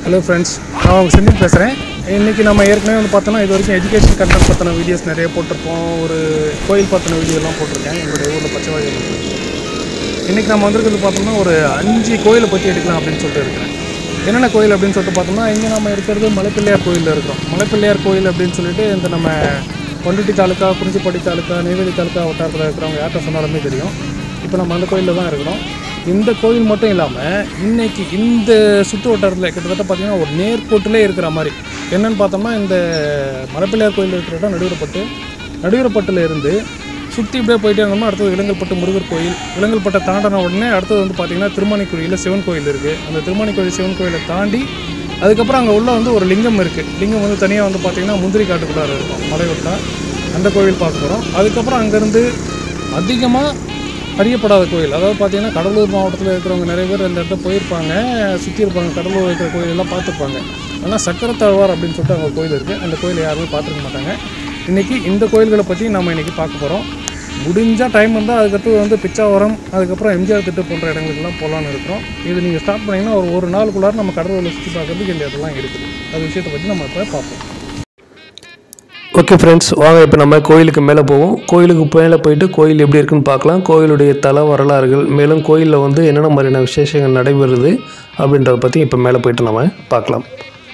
Hello friends நான் உங்கள் செந்தில் பேசுகிறேன் இன்றைக்கி நம்ம ஏற்கனவே வந்து பார்த்தோன்னா இது வரைக்கும் எஜுகேஷன் கண்டென்ட் பற்றின வீடியோஸ் நிறைய போட்டிருப்போம் ஒரு கோயில் பற்றின வீடியோலாம் போட்டிருக்கேன் எங்களுடைய ஊரில் பச்சைவாடி இன்றைக்கி நம்ம வந்திருக்கிறது பார்த்தோம்னா ஒரு அஞ்சு கோயிலை பற்றி எடுக்கலாம் அப்படின்னு சொல்லிட்டு இருக்கிறேன் என்னென்ன கோயில் அப்படின்னு சொல்லிட்டு பார்த்தோம்னா இங்கே நம்ம இருக்கிறது மலைப்பிள்ளையார் கோயிலில் இருக்கிறோம் மலைப்பிள்ளையார் கோயில் அப்படின்னு சொல்லிட்டு இந்த நம்ம பண்டுட்டி தாலுக்கா குறிஞ்சிப்பாடி தாலுக்கா நெய்வேலி தாலுக்கா வட்டாரத்தில் இருக்கிறவங்க யார்கிட்ட சொன்னாலுமே தெரியும் இப்போ நம்ம அந்த கோயிலில் தான் இருக்கிறோம் இந்த கோயில் மட்டும் இல்லாமல் இன்னைக்கு இந்த சுற்று வட்டாரத்தில் கிட்டத்தட்ட பார்த்தீங்கன்னா ஒரு நேர்கோட்டிலே இருக்கிற மாதிரி என்னன்னு பார்த்தோம்னா இந்த மலைப்பிள்ளையார் கோயில் இருக்கிற இடம் நடுவரப்பட்டு நடுவரப்பட்டில் இருந்து சுற்றி இப்படியே போயிட்டே இருந்தோம்னா அடுத்தது விலங்கல்பட்டு முருகர் கோயில் விலங்கல்பட்டை தாண்டின உடனே அடுத்தது வந்து பார்த்திங்கன்னா திருமணிக்குழியில் சிவன் கோயில் இருக்குது அந்த திருமணிக்குழி சிவன் கோயிலை தாண்டி அதுக்கப்புறம் அங்கே உள்ள வந்து ஒரு லிங்கம் இருக்குது லிங்கம் வந்து தனியாக வந்து பார்த்திங்கன்னா முந்திரி காட்டுக்குள்ளார இருக்கும் மலைவட்டா அந்த கோயில் பார்க்க போகிறோம் அதுக்கப்புறம் அங்கேருந்து அதிகமாக அறியப்படாத கோயில் அதாவது பார்த்தீங்கன்னா கடலூர் மாவட்டத்தில் இருக்கிறவங்க நிறைய பேர் இந்த இடத்துல போயிருப்பாங்க சுற்றி இருப்பாங்க கடலூர் இருக்கிற கோயிலெல்லாம் பார்த்துருப்பாங்க ஆனால் சக்கரத்தாழ்வார் அப்படின்னு சொல்லிட்டு அங்கே கோயில் இருக்குது அந்த கோயிலை யாருமே பார்த்துருக்க மாட்டாங்க இன்றைக்கி இந்த கோயில்களை பற்றி நம்ம இன்றைக்கி பார்க்க போகிறோம் முடிஞ்சால் டைம் வந்தால் அதுக்கடுத்து வந்து பிச்சாவரம் அதுக்கப்புறம் எம்ஜிஆர் திட்டு போன்ற இடங்களுக்கெல்லாம் போகலான்னு இருக்கிறோம் இது நீங்கள் ஸ்டார்ட் பண்ணிங்கன்னா ஒரு ஒரு நாளுக்குள்ளார நம்ம கடலூரில் சுற்றி பார்க்கறதுக்கு இந்த இடம்லாம் இருக்குது அது விஷயத்தை பற்றி நம்ம இப்போ பார்ப்போம் ஓகே ஃப்ரெண்ட்ஸ் வாங்க இப்போ நம்ம கோயிலுக்கு மேலே போவோம் கோயிலுக்கு மேலே போயிட்டு கோயில் எப்படி இருக்குன்னு பார்க்கலாம் கோயிலுடைய தல வரலாறுகள் மேலும் கோயிலில் வந்து என்னென்ன மாதிரியான விசேஷங்கள் நடைபெறுது அப்படின்றத பற்றி இப்போ மேலே போயிட்டு நம்ம பார்க்கலாம்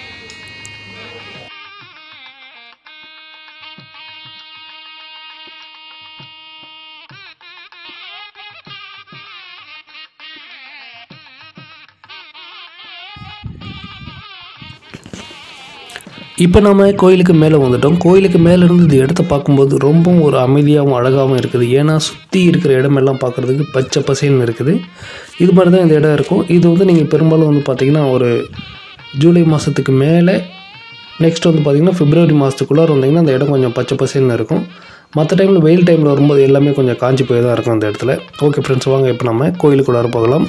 இப்போ நம்ம கோயிலுக்கு மேலே வந்துட்டோம் கோயிலுக்கு மேலே இருந்து இந்த இடத்த பார்க்கும்போது ரொம்பவும் ஒரு அமைதியாகவும் அழகாகவும் இருக்குது ஏன்னா சுற்றி இருக்கிற இடமெல்லாம் பார்க்குறதுக்கு பச்சை பசேல்னு இருக்குது இது மாதிரி தான் இந்த இடம் இருக்கும் இது வந்து நீங்கள் பெரும்பாலும் வந்து பார்த்திங்கன்னா ஒரு ஜூலை மாதத்துக்கு மேலே நெக்ஸ்ட் வந்து பார்த்திங்கன்னா பிப்ரவரி மாதத்துக்குள்ளார வந்தீங்கன்னா அந்த இடம் கொஞ்சம் பச்சை பசேல்னு இருக்கும் மற்ற டைமில் வெயில் டைமில் வரும்போது எல்லாமே கொஞ்சம் காஞ்சி போய் தான் இருக்கும் அந்த இடத்துல ஓகே ஃப்ரெண்ட்ஸ் வாங்க இப்போ நம்ம கோயிலுக்குள்ளார போகலாம்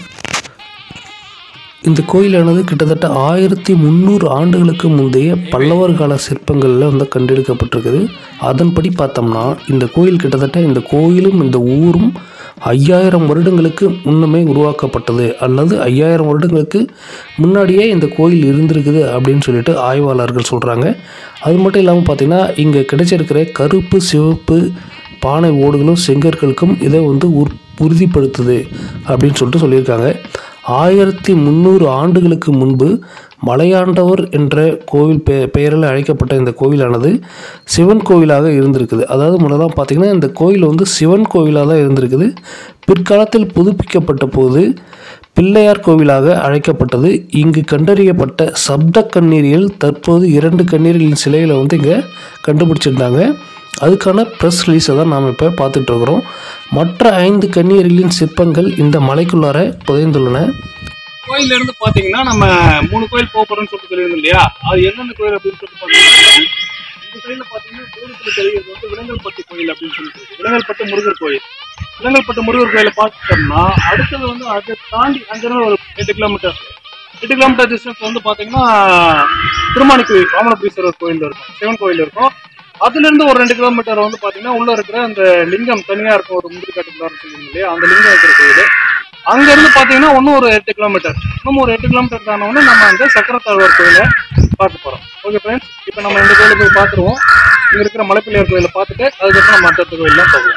இந்த கோயிலானது கிட்டத்தட்ட ஆயிரத்தி முந்நூறு ஆண்டுகளுக்கு முந்தைய பல்லவர் கால சிற்பங்களில் வந்து கண்டெடுக்கப்பட்டிருக்குது அதன்படி பார்த்தோம்னா இந்த கோயில் கிட்டத்தட்ட இந்த கோயிலும் இந்த ஊரும் ஐயாயிரம் வருடங்களுக்கு முன்னமே உருவாக்கப்பட்டது அல்லது ஐயாயிரம் வருடங்களுக்கு முன்னாடியே இந்த கோயில் இருந்திருக்குது அப்படின்னு சொல்லிட்டு ஆய்வாளர்கள் சொல்கிறாங்க அது மட்டும் இல்லாமல் பார்த்திங்கன்னா இங்கே கிடைச்சிருக்கிற கருப்பு சிவப்பு பானை ஓடுகளும் செங்கற்களுக்கும் இதை வந்து உற் உறுதிப்படுத்துது அப்படின்னு சொல்லிட்டு சொல்லியிருக்காங்க ஆயிரத்தி முந்நூறு ஆண்டுகளுக்கு முன்பு மலையாண்டவர் என்ற கோவில் பெ பெயரில் அழைக்கப்பட்ட இந்த கோவிலானது சிவன் கோவிலாக இருந்திருக்குது அதாவது முன்னெல்லாம் பார்த்திங்கன்னா இந்த கோயில் வந்து சிவன் கோவிலாக தான் இருந்திருக்குது பிற்காலத்தில் புதுப்பிக்கப்பட்ட போது பிள்ளையார் கோவிலாக அழைக்கப்பட்டது இங்கு கண்டறியப்பட்ட சப்த கண்ணீரில் தற்போது இரண்டு கண்ணீர்களின் சிலைகளை வந்து இங்கே கண்டுபிடிச்சிருந்தாங்க அதுக்கான ப்ரெஸ் ரிலீஸை தான் நாம் இப்போ பார்த்துட்ருக்குறோம் மற்ற ஐந்து கன்னியர்களின் சிற்பங்கள் இந்த மலைக்குள்ளார புதைந்துள்ளன கோயில்ல இருந்து பாத்தீங்கன்னா நம்ம மூணு கோயில் போக போறோம்னு சொல்லிட்டு சொல்லியிருந்தோம் இல்லையா அது எந்தெந்த கோயில் அப்படின்னு சொல்லிட்டு பாத்தீங்கன்னா இந்த சைடுல பாத்தீங்கன்னா தூரத்துல தெரிகிறது வந்து விலங்கல்பட்டு கோயில் அப்படின்னு சொல்லிட்டு இருக்கு. விலங்கல்பட்டு முருகர் கோயில் விலங்கல்பட்டு முருகர் கோயிலை பார்த்துட்டோம்னா அடுத்தது வந்து அதை தாண்டி அங்கிருந்து ஒரு எட்டு கிலோமீட்டர் எட்டு கிலோமீட்டர் டிஸ்டன்ஸ் வந்து பாத்தீங்கன்னா திருமாணிக்குழி வாமனபுரீஸ்வரர் கோயில் இருக்கும் சிவன் கோயில் இருக்கும் அதுல இருந்து ஒரு ரெண்டு கிலோமீட்டர் வந்து பாத்தீங்கன்னா உள்ள இருக்கிற அந்த லிங்கம் தனியா இருக்கும் ஒரு முந்திரி காட்டுக்குள்ளார சொல்லுங்க இல்லையா அந்த லிங்கம் இருக்கிற கோயில் அங்க இருந்து பாத்தீங்கன்னா இன்னும் ஒரு எட்டு கிலோமீட்டர் இன்னும் ஒரு எட்டு கிலோமீட்டர் தானவொடனே நம்ம அந்த சக்கரத்தாழ்வார் கோயிலை பார்க்க போறோம் ஓகே ஃப்ரெண்ட்ஸ் இப்போ நம்ம இந்த கோயிலை போய் பார்த்துருவோம் இங்க இருக்கிற மலைப்பிள்ளையார் கோயிலை பார்த்துட்டு அதுக்கப்புறம் நம்ம அடுத்த கோயிலாம் போகலாம்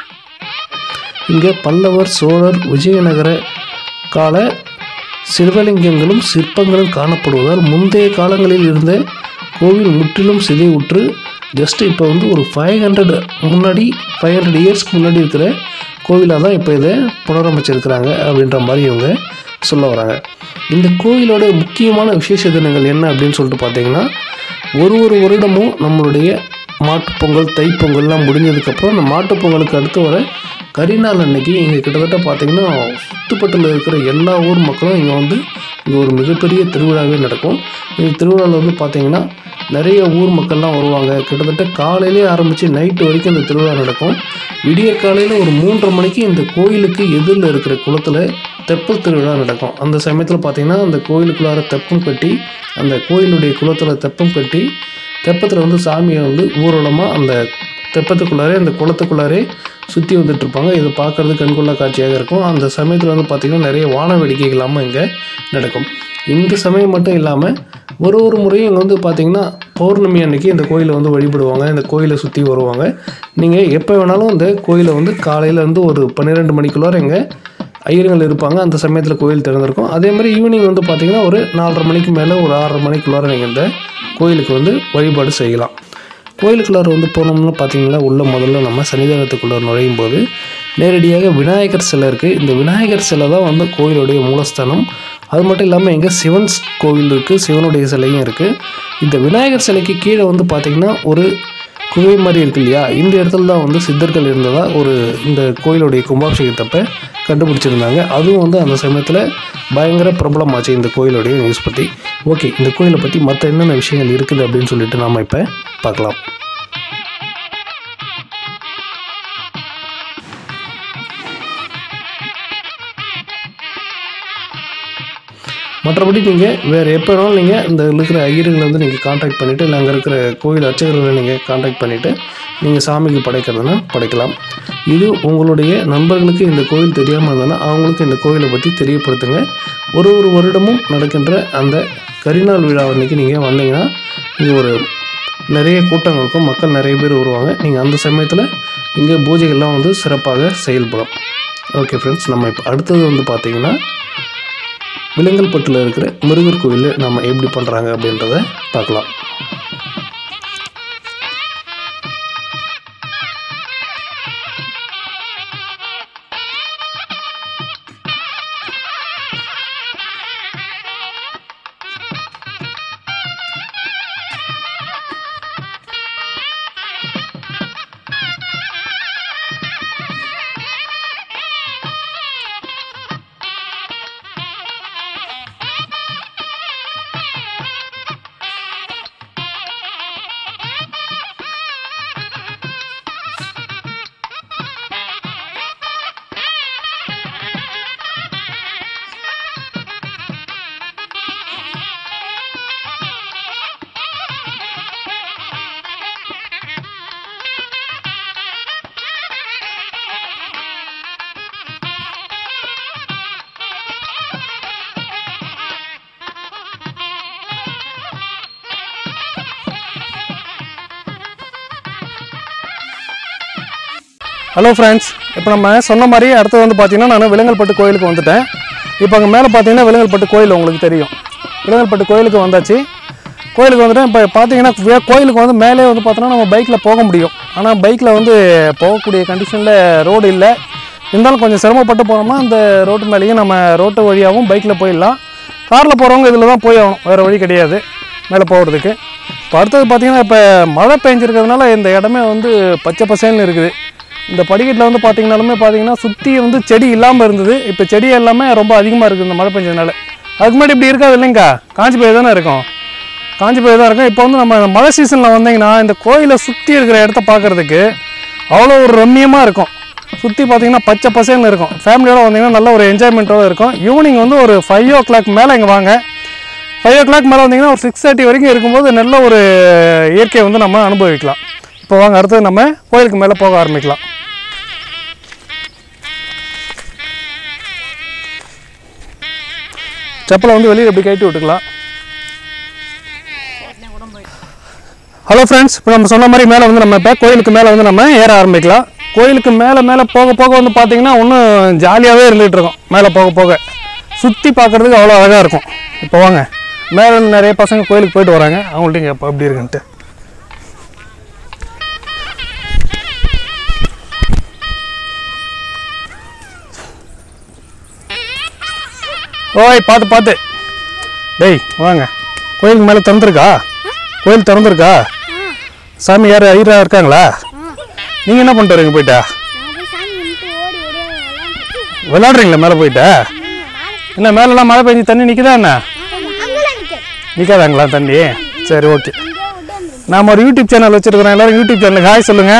இங்கே பல்லவர் சோழர் விஜயநகர கால சிவலிங்கங்களும் சிற்பங்களும் காணப்படுவதால் முந்தைய காலங்களில் இருந்த கோவில் முற்றிலும் சிதைவுற்று ஜஸ்ட் இப்போ வந்து ஒரு ஃபைவ் ஹண்ட்ரட் முன்னாடி ஃபைவ் ஹண்ட்ரட் இயர்ஸ்க்கு முன்னாடி இருக்கிற கோவிலாக தான் இப்போ இதை புனரமைச்சிருக்கிறாங்க அப்படின்ற மாதிரி இவங்க சொல்ல வராங்க இந்த கோயிலோட முக்கியமான விசேஷ தினங்கள் என்ன அப்படின்னு சொல்லிட்டு பார்த்தீங்கன்னா ஒரு ஒரு வருடமும் நம்மளுடைய மாட்டுப்பொங்கல் தைப்பொங்கல்லாம் முடிஞ்சதுக்கப்புறம் அந்த மாட்டுப்பொங்கலுக்கு அடுத்து வர கரிநாள் அன்னைக்கு இங்கே கிட்டத்தட்ட பார்த்தீங்கன்னா சுத்துப்பட்டில் இருக்கிற எல்லா ஊர் மக்களும் இங்கே வந்து இங்கே ஒரு மிகப்பெரிய திருவிழாவே நடக்கும் இந்த திருவிழாவில் வந்து பார்த்தீங்கன்னா நிறைய ஊர் மக்கள்லாம் வருவாங்க கிட்டத்தட்ட காலையிலே ஆரம்பித்து நைட்டு வரைக்கும் இந்த திருவிழா நடக்கும் விடியற் காலையில் ஒரு மூன்றரை மணிக்கு இந்த கோயிலுக்கு எதிரில் இருக்கிற குளத்தில் தெப்பல் திருவிழா நடக்கும் அந்த சமயத்தில் பார்த்தீங்கன்னா அந்த கோயிலுக்குள்ளார தெப்பம் கட்டி அந்த கோயிலுடைய குளத்தில் தெப்பம் கட்டி தெப்பத்தில் வந்து சாமியை வந்து ஊர்வலமாக அந்த தெப்பத்துக்குள்ளாரே அந்த குளத்துக்குள்ளாரே சுற்றி வந்துட்டு இருப்பாங்க இதை பார்க்கறது கண்கொள்ளா காட்சியாக இருக்கும் அந்த சமயத்தில் வந்து பார்த்திங்கன்னா நிறைய வான வேடிக்கைகளாமல் இங்கே நடக்கும் இந்த சமயம் மட்டும் இல்லாமல் ஒரு ஒரு முறையும் இங்கே வந்து பார்த்தீங்கன்னா பௌர்ணமி அன்னைக்கு இந்த கோயிலை வந்து வழிபடுவாங்க இந்த கோயிலை சுற்றி வருவாங்க நீங்கள் எப்போ வேணாலும் இந்த கோயிலை வந்து காலையில இருந்து ஒரு பன்னிரெண்டு மணிக்குள்ளார இங்கே ஐயருங்கள் இருப்பாங்க அந்த சமயத்தில் கோயில் திறந்திருக்கும் அதே மாதிரி ஈவினிங் வந்து பார்த்தீங்கன்னா ஒரு நாலரை மணிக்கு மேலே ஒரு ஆறரை மணிக்குள்ளார நீங்கள் இந்த கோயிலுக்கு வந்து வழிபாடு செய்யலாம் கோயிலுக்குள்ளார வந்து போனோம்னா பார்த்தீங்கன்னா உள்ள முதல்ல நம்ம சன்னிதானத்துக்குள்ளே நுழையும் போது நேரடியாக விநாயகர் சிலை இருக்குது இந்த விநாயகர் சிலை தான் வந்து கோயிலுடைய மூலஸ்தானம் அது மட்டும் இல்லாமல் இங்கே சிவன் ஸ் கோவில் இருக்குது சிவனுடைய சிலையும் இருக்குது இந்த விநாயகர் சிலைக்கு கீழே வந்து பார்த்திங்கன்னா ஒரு குகை மாதிரி இருக்கு இல்லையா இந்த இடத்துல தான் வந்து சித்தர்கள் இருந்ததா ஒரு இந்த கோயிலுடைய கும்பாபிஷேகத்தப்ப கண்டுபிடிச்சிருந்தாங்க அதுவும் வந்து அந்த சமயத்தில் பயங்கர பிரபலமாச்சு இந்த கோயிலுடைய நியூஸ் பற்றி ஓகே இந்த கோயிலை பற்றி மற்ற என்னென்ன விஷயங்கள் இருக்குது அப்படின்னு சொல்லிட்டு நாம் இப்போ பார்க்கலாம் மற்றபடி நீங்கள் வேறு எப்போ வேணாலும் நீங்கள் இந்த இருக்கிற ஐயர்களை வந்து நீங்கள் காண்டாக்ட் பண்ணிவிட்டு இல்லை அங்கே இருக்கிற கோயில் அர்ச்சகர்களை நீங்கள் காண்டாக்ட் பண்ணிவிட்டு நீங்கள் சாமிக்கு படைக்கிறதுனா படைக்கலாம் இது உங்களுடைய நண்பர்களுக்கு இந்த கோயில் தெரியாமல் இருந்ததுன்னா அவங்களுக்கு இந்த கோயிலை பற்றி தெரியப்படுத்துங்க ஒரு ஒரு வருடமும் நடக்கின்ற அந்த கரிநாள் விழா அன்னைக்கு நீங்கள் வந்தீங்கன்னா இங்கே ஒரு நிறைய கூட்டங்கள் இருக்கும் மக்கள் நிறைய பேர் வருவாங்க நீங்கள் அந்த சமயத்தில் இங்கே பூஜைகள்லாம் வந்து சிறப்பாக செயல்படும் ஓகே ஃப்ரெண்ட்ஸ் நம்ம இப்போ அடுத்தது வந்து பார்த்தீங்கன்னா விலங்கல்பட்டில் இருக்கிற முருகர் கோயில் நம்ம எப்படி பண்ணுறாங்க அப்படின்றத பார்க்கலாம் ஹலோ ஃப்ரெண்ட்ஸ் இப்போ நம்ம சொன்ன மாதிரி அடுத்தது வந்து பார்த்தீங்கன்னா நான் விலங்கல்பட்டு கோயிலுக்கு வந்துட்டேன் இப்போ அங்கே மேலே பார்த்தீங்கன்னா விலங்கல்பட்டு கோயில் உங்களுக்கு தெரியும் விலங்கல்பட்டு கோயிலுக்கு வந்தாச்சு கோயிலுக்கு வந்துட்டேன் இப்போ பார்த்தீங்கன்னா வே- கோயிலுக்கு வந்து மேலே வந்து பார்த்தோன்னா நம்ம பைக்கில் போக முடியும் ஆனால் பைக்கில் வந்து போகக்கூடிய கண்டிஷனில் ரோடு இல்லை இருந்தாலும் கொஞ்சம் சிரமப்பட்டு போனோம்னா அந்த ரோட்டு மேலேயும் நம்ம ரோட்டு வழியாகவும் பைக்கில் போயிடலாம் காரில் போகிறவங்க இதில் தான் போய் ஆகணும் வேறு வழி கிடையாது மேலே போகிறதுக்கு இப்போ அடுத்தது பார்த்தீங்கன்னா இப்போ மழை பெஞ்சிருக்கிறதுனால இந்த இடமே வந்து பச்சை பசேல்னு இருக்குது இந்த படிக்கட்டில் வந்து பார்த்தீங்கனாலுமே பார்த்தீங்கன்னா சுற்றி வந்து செடி இல்லாமல் இருந்தது இப்போ செடி எல்லாமே ரொம்ப அதிகமாக இருக்குது இந்த மழை பெஞ்சதுனால அதுக்கு முன்னாடி இப்படி இருக்காது இல்லைங்கக்கா காஞ்சி போய் தானே இருக்கும் காஞ்சி போய் தான் இருக்கும் இப்போ வந்து நம்ம இந்த மழை சீசனில் வந்தீங்கன்னா இந்த கோயிலை சுற்றி இருக்கிற இடத்த பார்க்குறதுக்கு அவ்வளோ ஒரு ரம்மியமாக இருக்கும் சுற்றி பார்த்தீங்கன்னா பச்சை பசேல்னு இருக்கும் ஃபேமிலியோட வந்தீங்கன்னா நல்ல ஒரு என்ஜாய்மெண்ட்டோட இருக்கும் ஈவினிங் வந்து ஒரு ஃபைவ் ஓ கிளாக் மேலே இங்கே வாங்க ஃபைவ் ஓ கிளாக் மேலே வந்தீங்கன்னா ஒரு சிக்ஸ் தேர்ட்டி வரைக்கும் இருக்கும்போது நல்ல ஒரு இயற்கையை வந்து நம்ம அனுபவிக்கலாம் இப்போ வாங்க அடுத்தது நம்ம கோயிலுக்கு மேலே போக ஆரம்பிக்கலாம் செப்பலை வந்து வெளியில் எப்படி கட்டி விட்டுக்கலாம் ஹலோ ஃப்ரெண்ட்ஸ் இப்போ நம்ம சொன்ன மாதிரி மேலே வந்து நம்ம இப்போ கோயிலுக்கு மேலே வந்து நம்ம ஏற ஆரம்பிக்கலாம் கோயிலுக்கு மேலே மேலே போக போக வந்து பார்த்தீங்கன்னா இன்னும் ஜாலியாகவே இருந்துகிட்டு இருக்கோம் மேலே போக போக சுற்றி பார்க்குறதுக்கு அவ்வளோ அழகாக இருக்கும் இப்போ வாங்க மேலே இருந்து நிறைய பசங்க கோயிலுக்கு போயிட்டு வராங்க அவங்கள்ட்ட இங்கே இப்போ எப்படி இருக்குன்ட்டு ஓய் பார்த்து பார்த்து டேய் வாங்க கோயிலுக்கு மேலே திறந்துருக்கா கோயில் திறந்துருக்கா சாமி யார் ஐயரா இருக்காங்களா நீங்கள் என்ன பண்ணிட்டு வரீங்க போயிட்டா நான் போய் சாமி கும்பிட்டு ஓடி ஓடி விளையாண்டுட்டு விளையாடுறீங்களா மேலே போயிட்டா என்ன மேலெல்லாம் மழை பெஞ்சு தண்ணி நிற்குதா என்ன அங்கெல்லாம் நிற்க நிற்காதாங்களா தண்ணி சரி ஓகே இங்கே விட்டு வந்துடும் நாம ஒரு யூடியூப் சேனல் வச்சிருக்கிறோம் எல்லாரும் யூடியூப் சேனலுக்கு ஹாய் சொல்லுங்க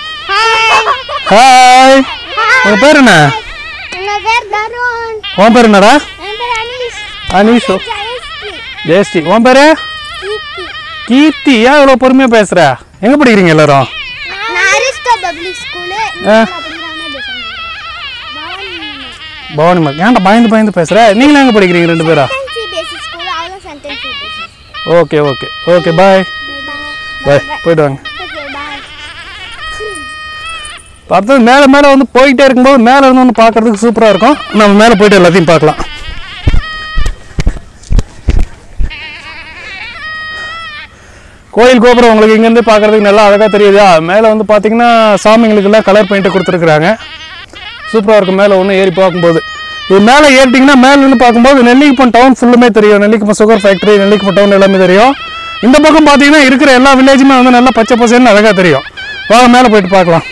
ஹாய் உங்கள் பேர் என்ன எங்கள் பேர் தருண் உன் பேர் என்னடா என் பேர் அனீஷ் அனீஷ் ஜெயஸ்ரீ ஜெயஸ்ரீ உன் பேர் கீர்த்தி கீர்த்தி ஏன் இவ்வளோ பொறுமையாக பேசுகிற எங்கே படிக்கிறீங்க எல்லாரும் நான் அரிஸ்டோ பப்ளிக் ஸ்கூலு ஆ. பவானி மார்க் ஏன்டா பயந்து பயந்து பேசுகிற நீங்களும் எங்கே படிக்கிறீங்க ரெண்டு பேரா CBSE school okay okay okay bye bye போயிட்டு வாங்க ஓகே பாய் அடுத்தது மேலே மேலே வந்து போயிட்டே இருக்கும்போது மேலே இருந்து வந்து பார்க்கறதுக்கு சூப்பராக இருக்கும் நம்ம மேலே போயிட்டு எல்லாத்தையும் பார்க்கலாம் கோயில் கோபுரம் உங்களுக்கு இங்கேருந்து பார்க்கறதுக்கு நல்லா அழகாக தெரியுதா மேலே வந்து பார்த்தீங்கன்னா சாமிங்களுக்கெல்லாம் கலர் பெயிண்ட்டு கொடுத்துருக்குறாங்க சூப்பராக இருக்கும் மேலே ஒன்று ஏறி பார்க்கும்போது இது மேலே ஏறிட்டிங்கன்னா மேலே நின்று பார்க்கும்போது நெல்லிக்குப்பம் டவுன் ஃபுல்லுமே தெரியும் Nellikuppam sugar factory Nellikuppam town எல்லாமே தெரியும் இந்த பக்கம் பார்த்தீங்கன்னா இருக்கிற எல்லா வில்லேஜுமே வந்து நல்லா பச்சை பசேன்னு அழகாக தெரியும் வாங்க மேலே போயிட்டு பார்க்கலாம்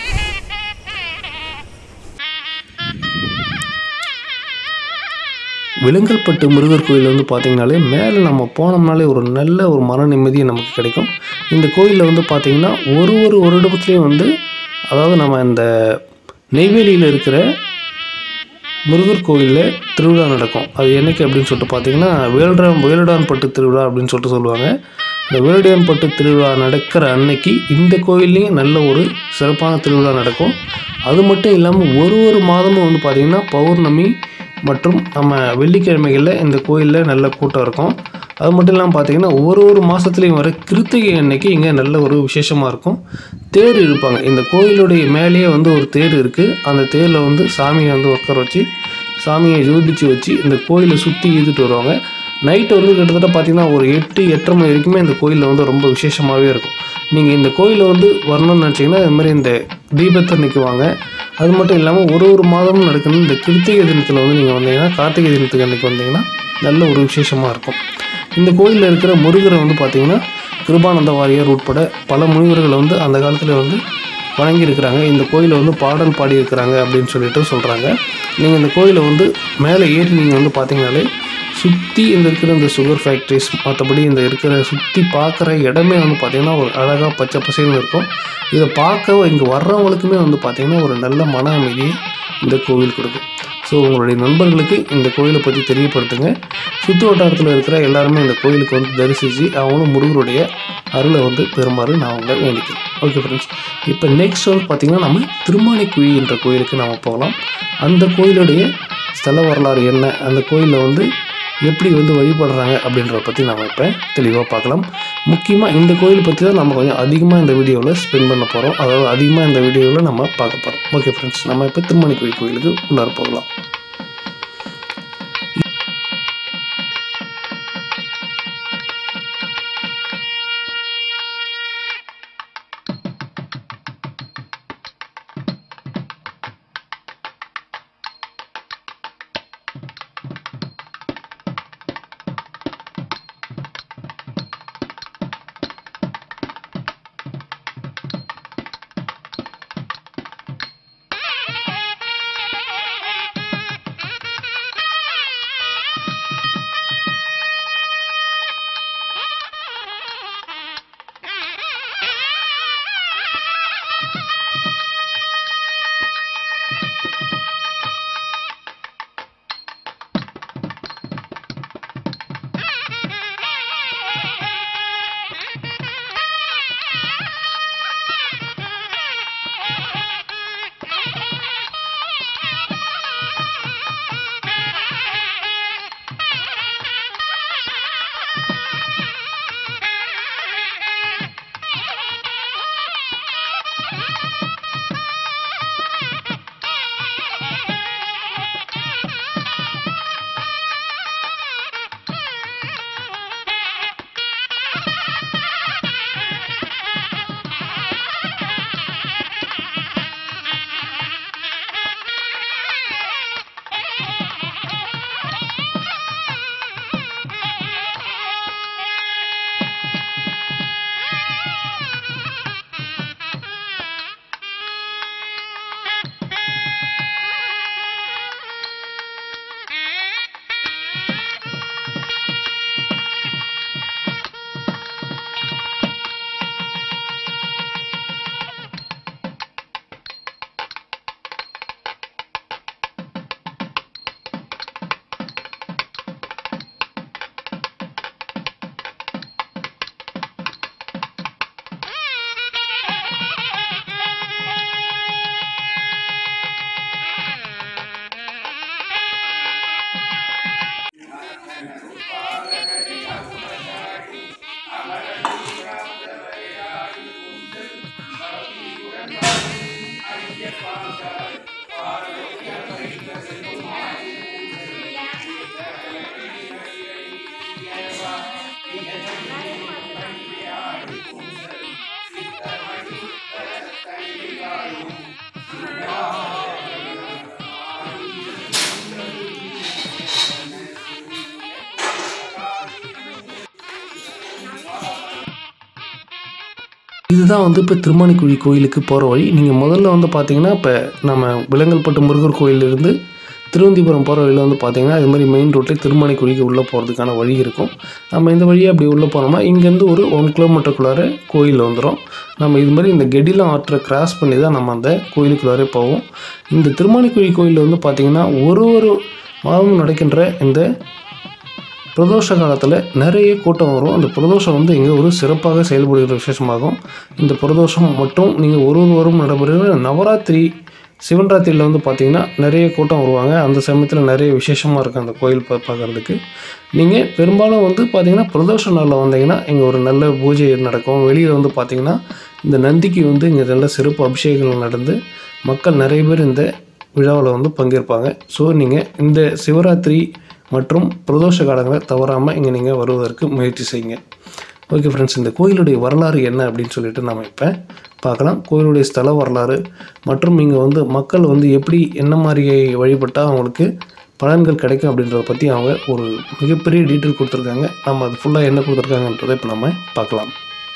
விலங்கல்பட்டு முருகர் கோயில் வந்து பார்த்தீங்கனாலே மேலே நம்ம போனோம்னாலே ஒரு நல்ல ஒரு மன நிம்மதியை நமக்கு கிடைக்கும் இந்த கோயிலில் வந்து பார்த்தீங்கன்னா ஒரு ஒரு வருடத்துலேயும் வந்து அதாவது நம்ம இந்த நெய்வேலியில் இருக்கிற முருகர் கோயிலில் திருவிழா நடக்கும் அது என்னைக்கு அப்படின்னு சொல்லிட்டு பார்த்தீங்கன்னா வேல்டான் வேலுடான்பட்டு திருவிழா அப்படின்னு சொல்லிட்டு சொல்லுவாங்க இந்த வேலுடான்பட்டு திருவிழா நடக்கிற அன்னைக்கு இந்த கோயில்லையும் நல்ல ஒரு சிறப்பான திருவிழா நடக்கும் அது மட்டும் இல்லாமல் ஒரு ஒரு மாதமும் வந்து பார்த்திங்கன்னா பௌர்ணமி மற்றும் நம்ம வெள்ளிக்கிழமைகளில் இந்த கோயிலில் நல்ல கூட்டம் இருக்கும் அது மட்டும் இல்லாமல் பார்த்தீங்கன்னா ஒரு ஒரு மாதத்துலேயும் வர கிருத்திகை அன்னைக்கு இங்கே நல்ல ஒரு விசேஷமாக இருக்கும் தேர் இழுப்பாங்க இந்த கோயிலுடைய மேலேயே வந்து ஒரு தேர் இருக்குது அந்த தேரில் வந்து சாமியை வந்து உட்கார வச்சு சாமியை ஜோடிச்சு வச்சு இந்த கோயிலை சுற்றி இழுத்துட்டு வருவாங்க நைட்டு வந்து கிட்டத்தட்ட பார்த்தீங்கன்னா ஒரு எட்டு எட்டரை மணி வரைக்குமே இந்த கோயிலில் வந்து ரொம்ப விசேஷமாகவே இருக்கும் நீங்கள் இந்த கோயிலை வந்து வரணும்னு நினச்சிங்கன்னா இது மாதிரி இந்த தீபத்தை நிற்குவாங்க அது மட்டும் இல்லாமல் ஒரு ஒரு மாதமும் நடக்கிற இந்த கிருத்திகை தினத்தில் வந்து நீங்கள் வந்தீங்கன்னா கார்த்திகை தினத்துக்கு அன்றைக்கி வந்தீங்கன்னா நல்ல ஒரு விசேஷமாக இருக்கும் இந்த கோயிலில் இருக்கிற முருகரை வந்து பார்த்தீங்கன்னா கிருபானந்த வாரியார் உட்பட பல முனிவர்கள் வந்து அந்த காலத்தில் வந்து வணங்கியிருக்கிறாங்க இந்த கோயிலை வந்து பாடல் பாடியிருக்கிறாங்க அப்படின்னு சொல்லிட்டு சொல்கிறாங்க நீங்கள் இந்த கோயிலை வந்து மேலே ஏறி நீங்கள் வந்து பார்த்தீங்கனாலே சுற்றி இந்த இருக்கிற இந்த சுகர் ஃபேக்ட்ரிஸ் மற்றபடி இந்த இருக்கிற சுற்றி பார்க்குற இடமே வந்து பார்த்திங்கன்னா ஒரு அழகாக பச்சை பசேல்னு இருக்கும் இதை பார்க்க இங்கே வர்றவங்களுக்குமே வந்து பார்த்திங்கன்னா ஒரு நல்ல மன அமைதியை இந்த கோவில் கொடுக்கும் ஸோ உங்களுடைய நண்பர்களுக்கு இந்த கோயிலை பற்றி தெரியப்படுத்துங்க சுற்று வட்டாரத்தில் இருக்கிற எல்லாருமே இந்த கோயிலுக்கு வந்து தரிசித்து அவங்களும் முருகருடைய அருளை வந்து பெறுமாறு நான் உங்களை வேண்டிக்கிறேன் ஓகே ஃப்ரெண்ட்ஸ் இப்போ நெக்ஸ்ட் வந்து பார்த்திங்கன்னா நம்ம திருமானிக்குழி என்ற கோயிலுக்கு நம்ம போகலாம் அந்த கோயிலுடைய ஸ்தல வரலாறு என்ன அந்த கோயிலில் வந்து எப்படி வந்து வழிபடுறாங்க அப்படின்றத பற்றி நம்ம இப்போ தெளிவாக பார்க்கலாம் முக்கியமாக இந்த கோயில் பற்றி தான் நம்ம கொஞ்சம் அதிகமாக இந்த வீடியோவில் ஸ்பெண்ட் பண்ண போகிறோம் அதாவது அதிகமாக இந்த வீடியோவில் நம்ம பார்க்க போகிறோம் ஓகே ஃப்ரெண்ட்ஸ் நம்ம இப்போ திருமணிக்குழி கோயிலுக்கு உள்ளார போகலாம் இதுதான் வந்து இப்போ திருமானிக்குழி கோயிலுக்கு போகிற வழி நீங்கள் முதல்ல வந்து பார்த்தீங்கன்னா இப்போ நம்ம விலங்கல்பட்டு முருகர் கோயிலிருந்து திருவந்திபுரம் போகிற வழியில் வந்து பார்த்தீங்கன்னா இது மாதிரி மெயின் ரோட்டில் திருமானிக்குழிக்கு உள்ளே போகிறதுக்கான வழி இருக்கும் நம்ம இந்த வழியாக அப்படி உள்ளே போனோம்னா இங்கேருந்து ஒரு ஒன் கிலோமீட்டருக்குள்ளார கோயில் வந்துடும் நம்ம இது மாதிரி இந்த கெடிலம் ஆற்றை கிராஸ் பண்ணி தான் நம்ம அந்த கோயிலுக்குள்ளாரே போவோம் இந்த திருமானிக்குழி கோயிலில் வந்து பார்த்திங்கன்னா ஒரு ஒரு மாதமும் நடக்கின்ற இந்த பிரதோஷ காலத்தில் நிறைய கூட்டம் வரும் அந்த பிரதோஷம் வந்து இங்கே ஒரு சிறப்பாக செயல்படுகிற விசேஷமாகும் இந்த பிரதோஷம் மட்டும் நீங்கள் ஒரு ஒரு வாரம் நடைபெறுகிற நவராத்திரி சிவன்ராத்திரியில் வந்து பார்த்தீங்கன்னா நிறைய கூட்டம் வருவாங்க அந்த சமயத்தில் நிறைய விசேஷமாக இருக்கும் அந்த கோயில் பா பார்க்குறதுக்கு நீங்கள் பெரும்பாலும் வந்து பார்த்தீங்கன்னா பிரதோஷ நாளில் வந்தீங்கன்னா இங்கே ஒரு நல்ல பூஜை நடக்கும் வெளியில் வந்து பார்த்தீங்கன்னா இந்த நந்திக்கு வந்து இங்கே நல்ல சிறப்பு அபிஷேகங்கள் நடந்து மக்கள் நிறைய பேர் இந்த விழாவில் வந்து பங்கேற்பாங்க ஸோ நீங்கள் இந்த சிவராத்திரி மற்றும் பிரதோஷ காலங்களை தவறாமல் இங்கே நீங்கள் வருவதற்கு முயற்சி செய்யுங்க ஓகே ஃப்ரெண்ட்ஸ் இந்த கோயிலுடைய வரலாறு என்ன அப்படின்னு சொல்லிட்டு நம்ம இப்போ பார்க்கலாம் கோயிலுடைய ஸ்தல வரலாறு மற்றும் இங்கே வந்து மக்கள் வந்து எப்படி என்ன மாதிரி வழிபட்டால் அவங்களுக்கு பலன்கள் கிடைக்கும் அப்படின்றத பற்றி அவங்க ஒரு மிகப்பெரிய டீட்டெயில் கொடுத்துருக்காங்க நம்ம அது ஃபுல்லாக என்ன கொடுத்துருக்காங்கன்றதை இப்போ நம்ம பார்க்கலாம்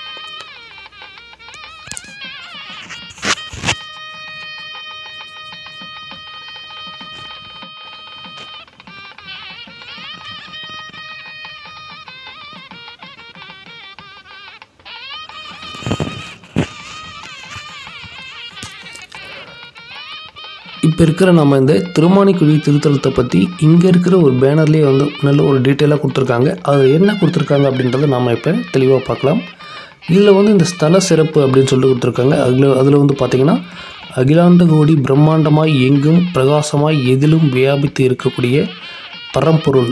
இப்போ இருக்கிற நம்ம இந்த திருமானிக்குழி திருத்தலத்தை பற்றி இங்கே இருக்கிற ஒரு பேனர்லேயே வந்து நல்ல ஒரு டீட்டெயிலாக கொடுத்துருக்காங்க அது என்ன கொடுத்துருக்காங்க அப்படின்றத நாம் இப்போ தெளிவாக பார்க்கலாம் இதில் வந்து இந்த ஸ்தல சிறப்பு அப்படின்னு சொல்லிட்டு கொடுத்துருக்காங்க அதில் அதில் வந்து பார்த்திங்கன்னா அகிலாண்ட கோடி பிரம்மாண்டமாய் எங்கும் பிரகாசமாய் எதிலும் வியாபித்து இருக்கக்கூடிய பரம்பொருள்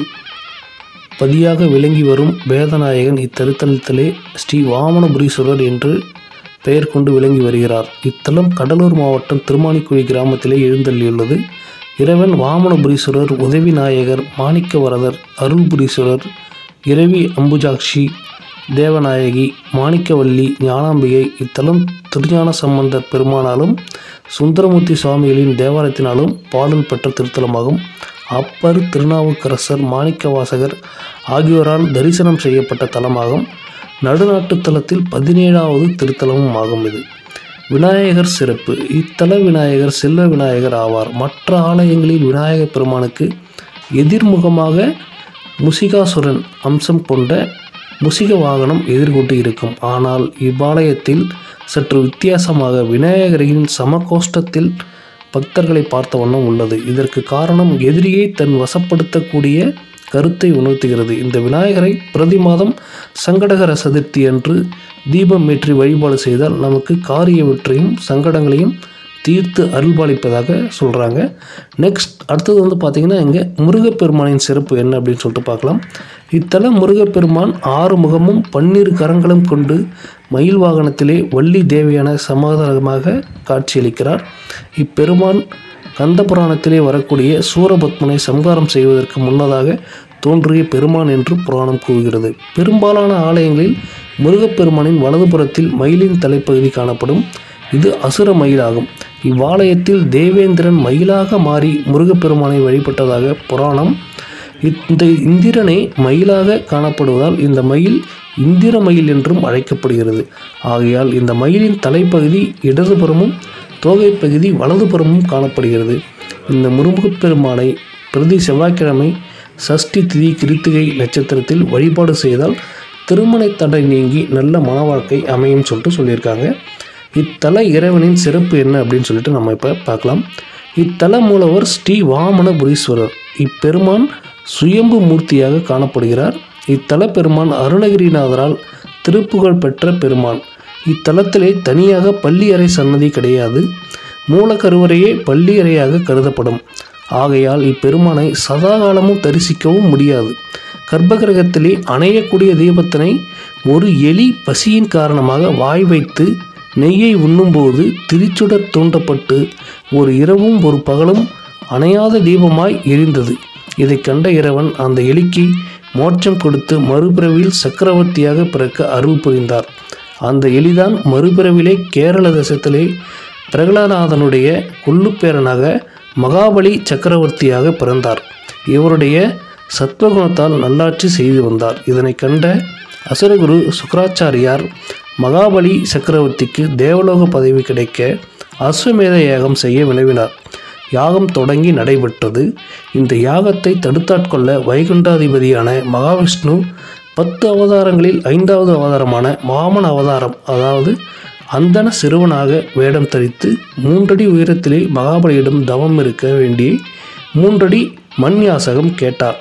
பதியாக விளங்கி வரும் வேதநாயகன் இத்தருத்தலத்திலே ஸ்ரீ வாமனபுரீஸ்வரர் என்று பெயர் கொண்டு விளங்கி வருகிறார் இத்தலம் கடலூர் மாவட்டம் திருமானிக்குழி கிராமத்திலே எழுந்தள்ளியுள்ளது இறைவன் வாமனபுரீஸ்வரர் உதவி நாயகர் மாணிக்கவரதர் அருள்புரீஸ்வரர் இரவி அம்புஜாக்ஷி தேவநாயகி மாணிக்கவல்லி ஞானாம்பிகை இத்தலம் திருஞான சம்பந்தர் பெருமானாலும் சுந்தரமூர்த்தி சுவாமிகளின் தேவாலயத்தினாலும் பாடல் பெற்ற திருத்தலமாகும் அப்பர் திருநாவுக்கரசர் மாணிக்கவாசகர் ஆகியோரால் தரிசனம் செய்யப்பட்ட தலமாகும் நடுநாட்டு தலத்தில் பதினேழாவது திருத்தலமும் ஆகும் இது விநாயகர் சிறப்பு இத்தல விநாயகர் செல்வ விநாயகர் ஆவார் மற்ற ஆலயங்களில் விநாயகர் பெருமானுக்கு எதிர்முகமாக முசிகாசுரன் அம்சம் கொண்ட முசிக வாகனம் எதிர்கொண்டு இருக்கும் ஆனால் இவ்வாலயத்தில் சற்று வித்தியாசமாக விநாயகரின் சமகோஷ்டத்தில் பக்தர்களை பார்த்த வண்ணம் உள்ளது இதற்கு காரணம் எதிரியை தன் வசப்படுத்தக்கூடிய கருத்தை உணர்த்துகிறது இந்த விநாயகரை பிரதி மாதம் சங்கடகர சதுர்த்தி அன்று தீபம் ஏற்றி வழிபாடு செய்தால் நமக்கு காரிய வெற்றியும் சங்கடங்களையும் தீர்த்து அருள்பாலிப்பதாக சொல்கிறாங்க நெக்ஸ்ட் அடுத்தது வந்து பார்த்திங்கன்னா இங்கே முருகப்பெருமானின் சிறப்பு என்ன அப்படின்னு சொல்லிட்டு பார்க்கலாம் இத்தல முருகப்பெருமான் ஆறு முகமும் பன்னிரு கரங்களும் கொண்டு மயில் வாகனத்திலே வள்ளி தேவியான சமாதானமாக காட்சியளிக்கிறார் இப்பெருமான் கந்த புராணத்திலே வரக்கூடிய சூரபத்மனை சம்ஹாரம் செய்வதற்கு முன்னதாக தோன்றிய பெருமான் என்று புராணம் கூறுகிறது பெரும்பாலான ஆலயங்களில் முருகப்பெருமானின் வலதுபுறத்தில் மயிலின் தலைப்பகுதி காணப்படும் இது அசுர மயிலாகும் இவ்வாலயத்தில் தேவேந்திரன் மயிலாக மாறி முருகப்பெருமானை வழிபட்டதாக புராணம் இந்த இந்திரனே மயிலாக காணப்படுவதால் இந்த மயில் இந்திர மயில் என்றும் அழைக்கப்படுகிறது ஆகையால் இந்த மயிலின் தலைப்பகுதி இடதுபுறமும் தோகை பகுதி வலதுபுறமும் காணப்படுகிறது இந்த முருகப்பெருமானை பிரதி செவ்வாய்க்கிழமை சஷ்டி திதி கிருத்திகை நட்சத்திரத்தில் வழிபாடு செய்தால் திருமண தடை நீங்கி நல்ல மன வாழ்க்கை அமையும் சொல்லிட்டு சொல்லியிருக்காங்க இத்தல இறைவனின் சிறப்பு என்ன அப்படின்னு சொல்லிட்டு நம்ம இப்போ பார்க்கலாம் இத்தல மூலவர் ஸ்ரீ வாமனபுரீஸ்வரர் இப்பெருமான் சுயம்பு மூர்த்தியாக காணப்படுகிறார் இத்தல பெருமான் அருணகிரிநாதரால் திருப்புகழ் பெற்ற பெருமான் இத்தலத்திலே தனியாக பள்ளியறை சன்னதி கிடையாது மூலக்கருவறையே பள்ளியறையாக கருதப்படும் ஆகையால் இப்பெருமானை சதாகாலமும் தரிசிக்கவும் முடியாது கர்ப்பகிரகத்திலே அணையக்கூடிய தீபத்தினை ஒரு எலி பசியின் காரணமாக வாய் வைத்து நெய்யை உண்ணும்போது திரிச்சுடர் தூண்டப்பட்டு ஒரு இரவும் ஒரு பகலும் அணையாத தீபமாய் எரிந்தது இதை கண்ட இறைவன் அந்த எலிக்கு மோட்சம் கொடுத்து மறுபிறவியில் சக்கரவர்த்தியாக பிறக்க அருள் புரிந்தார் அந்த எலிதான் மறுபிறவிலே கேரள தேசத்திலே பிரகலாநாதனுடைய கொள்ளுப்பேரனாக மகாபலி சக்கரவர்த்தியாக பிறந்தார் இவருடைய சத்வகுணத்தால் நல்லாட்சி செய்து வந்தார் இதனை கண்ட அசுரகுரு சுக்கராச்சாரியார் மகாபலி சக்கரவர்த்திக்கு தேவலோக பதவி கிடைக்க அஸ்வமேத யாகம் செய்ய வினவினார் யாகம் தொடங்கி நடைபெற்றது இந்த யாகத்தை தடுத்தாட்கொள்ள வைகுண்டாதிபதியான மகாவிஷ்ணு பத்து அவதாரங்களில் ஐந்தாவது அவதாரமான வாமன அவதாரம் அதாவது அந்தன சிறுவனாக வேடம் தரித்து மூன்றடி உயரத்திலே மகாபலியிடம் தவம் இருக்க வேண்டி மூன்றடி மண் யாசகம் கேட்டார்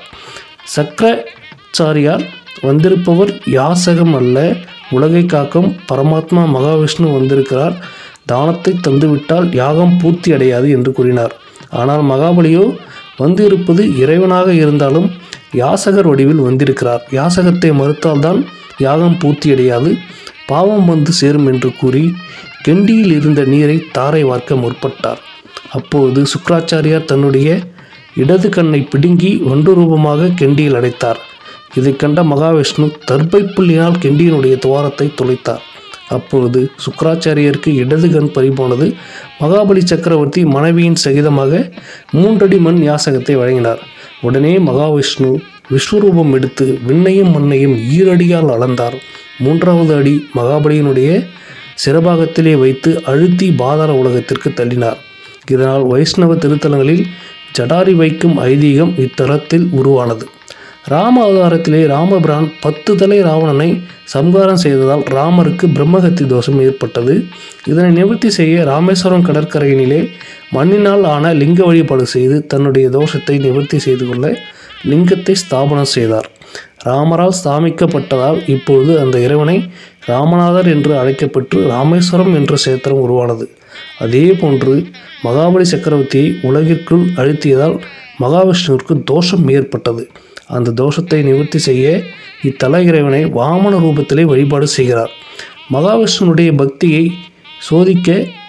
சக்கரச்சாரியார் வந்திருப்பவர் யாசகம் அல்ல உலகை காக்கும் பரமாத்மா மகாவிஷ்ணு வந்திருக்கிறார் தானத்தை தந்துவிட்டால் யாகம் பூர்த்தி அடையாது என்று கூறினார் ஆனால் மகாபலியோ வந்து இருப்பது இறைவனாக இருந்தாலும் யாசகர் வடிவில் வந்திருக்கிறார் யாசகத்தை மறுத்தால்தான் யாகம் பூர்த்தியடையாது பாவம் வந்து சேரும் என்று கூறி கெண்டியில் இருந்த நீரை தாரை வார்க்க முற்பட்டார் அப்போது சுக்கராச்சாரியார் தன்னுடைய இடது கண்ணை பிடுங்கி ஒன்று ரூபமாக கெண்டியில் அடைத்தார் இதைக் கண்ட மகாவிஷ்ணு தர்பை புள்ளினால் கெண்டியினுடைய துவாரத்தை துளைத்தார் அப்பொழுது சுக்கராச்சாரியருக்கு இடது கண் பறிபோனது மகாபலி சக்கரவர்த்தி மனைவியின் சகிதமாக மூன்றடி மண் யாசகத்தை வழங்கினார் உடனே மகாவிஷ்ணு விஸ்வரூபம் எடுத்து விண்ணையும் மண்ணையும் ஈரடியால் அளந்தார் மூன்றாவது அடி மகாபலியினுடைய சிறபாகத்திலே வைத்து அழுத்தி பாதாள உலகத்திற்கு தள்ளினார் இதனால் வைஷ்ணவ திருத்தலங்களில் ஜடாரி வைக்கும் ஐதீகம் இத்தலத்தில் உருவானது ராம அவதாரத்திலே ராமபிரான் பத்து தலை ராவணனை சம்ஹாரம் செய்ததால் ராமருக்கு பிரம்மகத்தி தோஷம் ஏற்பட்டது இதனை நிவர்த்தி செய்ய ராமேஸ்வரம் கடற்கரையினிலே மண்ணினால் ஆன லிங்க வழிபாடு செய்து தன்னுடைய தோஷத்தை நிவர்த்தி செய்து கொள்ள லிங்கத்தை ஸ்தாபனம் செய்தார் ராமரால் ஸ்தாபிக்கப்பட்டதால் இப்பொழுது அந்த இறைவனை ராமநாதர் என்று அழைக்கப்பட்டு ராமேஸ்வரம் என்ற சேத்திரம் உருவானது அதே போன்று மகாபலி சக்கரவர்த்தியை உலகிற்குள் அழுத்தியதால் மகாவிஷ்ணுவிற்கு தோஷம் ஏற்பட்டது அந்த தோஷத்தை நிவர்த்தி செய்ய இத்தல இறைவனை வாமன ரூபத்திலே வழிபாடு செய்கிறார் மகாவிஷ்ணுனுடைய பக்தியை சோதிக்க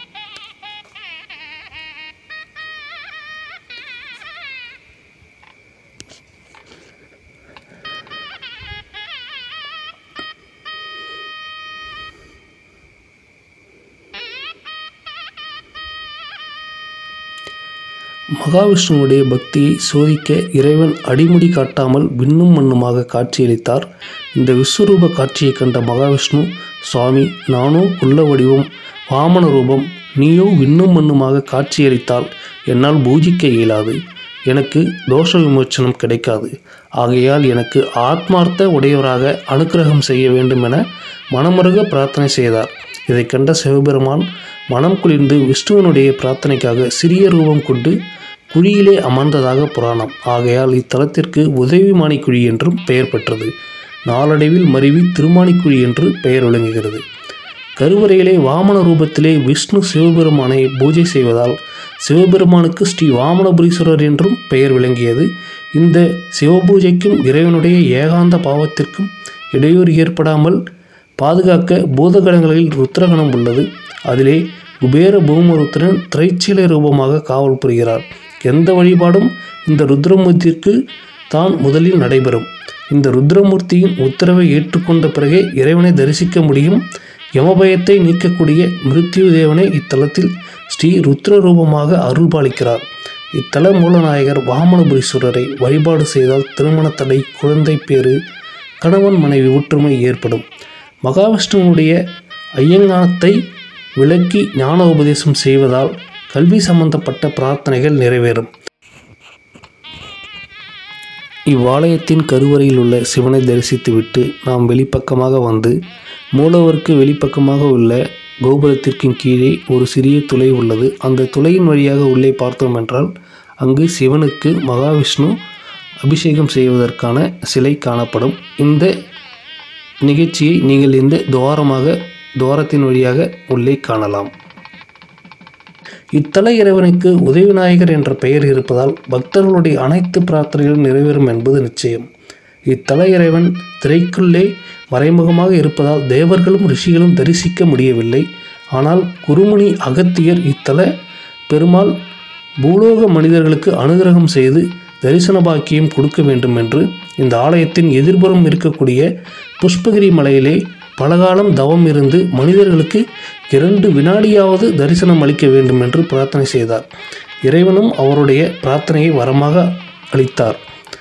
மகாவிஷ்ணுவுடைய பக்தியை சோதிக்க இறைவன் அடிமுடி காட்டாமல் விண்ணும் மண்ணுமாக காட்சியளித்தார் இந்த விஸ்வரூப காட்சியை கண்ட மகாவிஷ்ணு சுவாமி நானோ குள்ள வடிவம் வாமன ரூபம் நீயோ விண்ணும் மண்ணுமாக காட்சியளித்தால் என்னால் பூஜிக்க இயலாது எனக்கு தோஷ விமோச்சனம் கிடைக்காது ஆகையால் எனக்கு ஆத்மார்த்த உடையவராக அனுக்கிரகம் செய்ய வேண்டும் என மனமுருக பிரார்த்தனை செய்தார் இதை கண்ட சிவபெருமான் மனம் குளிர்ந்து விஷ்ணுவனுடைய பிரார்த்தனைக்காக சிறிய ரூபம் கொண்டு குழியிலே அமர்ந்ததாக புராணம் ஆகையால் இத்தலத்திற்கு உதவிமானி குழி என்றும் பெயர் பெற்றது நாளடைவில் மருவி திருமானிக்குழி என்று பெயர் விளங்குகிறது கருவறையிலே வாமன ரூபத்திலே விஷ்ணு சிவபெருமானை பூஜை செய்வதால் சிவபெருமானுக்கு ஸ்ரீ வாமனபுரீஸ்வரர் என்றும் பெயர் விளங்கியது இந்த சிவபூஜைக்கும் இறைவனுடைய ஏகாந்த பாவத்திற்கும் இடையூறு ஏற்படாமல் பாதுகாக்க பூதகணங்களில் ருத்ரகணம் உள்ளது அதிலே குபேர பூமருத்திரன் திரைச்சீலை ரூபமாக காவல் புரிகிறார் எந்த வழிபாடும் இந்த ருத்ரமூர்த்திக்கு தான் முதலில் நடைபெறும் இந்த ருத்ரமூர்த்தியின் உத்தரவை ஏற்றுக்கொண்ட பிறகே இறைவனை தரிசிக்க முடியும் யமபயத்தை நீக்கக்கூடிய மிருத்யு தேவனை இத்தலத்தில் ஸ்ரீ ருத்ர ரூபமாக அருள்பாலிக்கிறார் இத்தல மூலநாயகர் வாமனபுரீஸ்வரரை வழிபாடு செய்தால் திருமண தடை குழந்தை பேறு கணவன் மனைவி ஒற்றுமை ஏற்படும் மகாவிஷ்ணுவுடைய ஐயங்கானத்தை விளக்கி ஞான உபதேசம் செய்வதால் கல்வி சம்பந்தப்பட்ட பிரார்த்தனைகள் நிறைவேறும் இவ்வாலயத்தின் கருவறையில் உள்ள சிவனை தரிசித்துவிட்டு நாம் வெளிப்பக்கமாக வந்து மூலவருக்கு வெளிப்பக்கமாக உள்ள கோபுரத்திற்கு கீழே ஒரு சிறிய துளை உள்ளது அந்த துளையின் வழியாக உள்ளே பார்த்தோம் என்றால் அங்கு சிவனுக்கு மகாவிஷ்ணு அபிஷேகம் செய்வதற்கான சிலை காணப்படும் இந்த நிகழ்ச்சியை நீங்கள் இந்த துவாரமாக துவாரத்தின் வழியாக உள்ளே காணலாம் இத்தல இறைவனுக்கு உதவிநாயகர் என்ற பெயர் இருப்பதால் பக்தர்களுடைய அனைத்து பிரார்த்தனைகளும் நிறைவேறும் என்பது நிச்சயம் இத்தல இறைவன் திரைக்குள்ளே மறைமுகமாக இருப்பதால் தேவர்களும் ரிஷிகளும் தரிசிக்க முடியவில்லை ஆனால் குருமுனி அகத்தியர் இத்தல பெருமாள் பூலோக மனிதர்களுக்கு அனுகிரகம் செய்து தரிசன பாக்கியம் கொடுக்க வேண்டும் என்று இந்த ஆலயத்தின் எதிர்புறம் இருக்கக்கூடிய புஷ்பகிரி மலையிலே பலகாலம் தவம் இருந்து மனிதர்களுக்கு இரண்டு வினாடியாவது தரிசனம் அளிக்க வேண்டும் என்று பிரார்த்தனை செய்தார் இறைவனும் அவருடைய பிரார்த்தனையை வரமாக அளித்தார்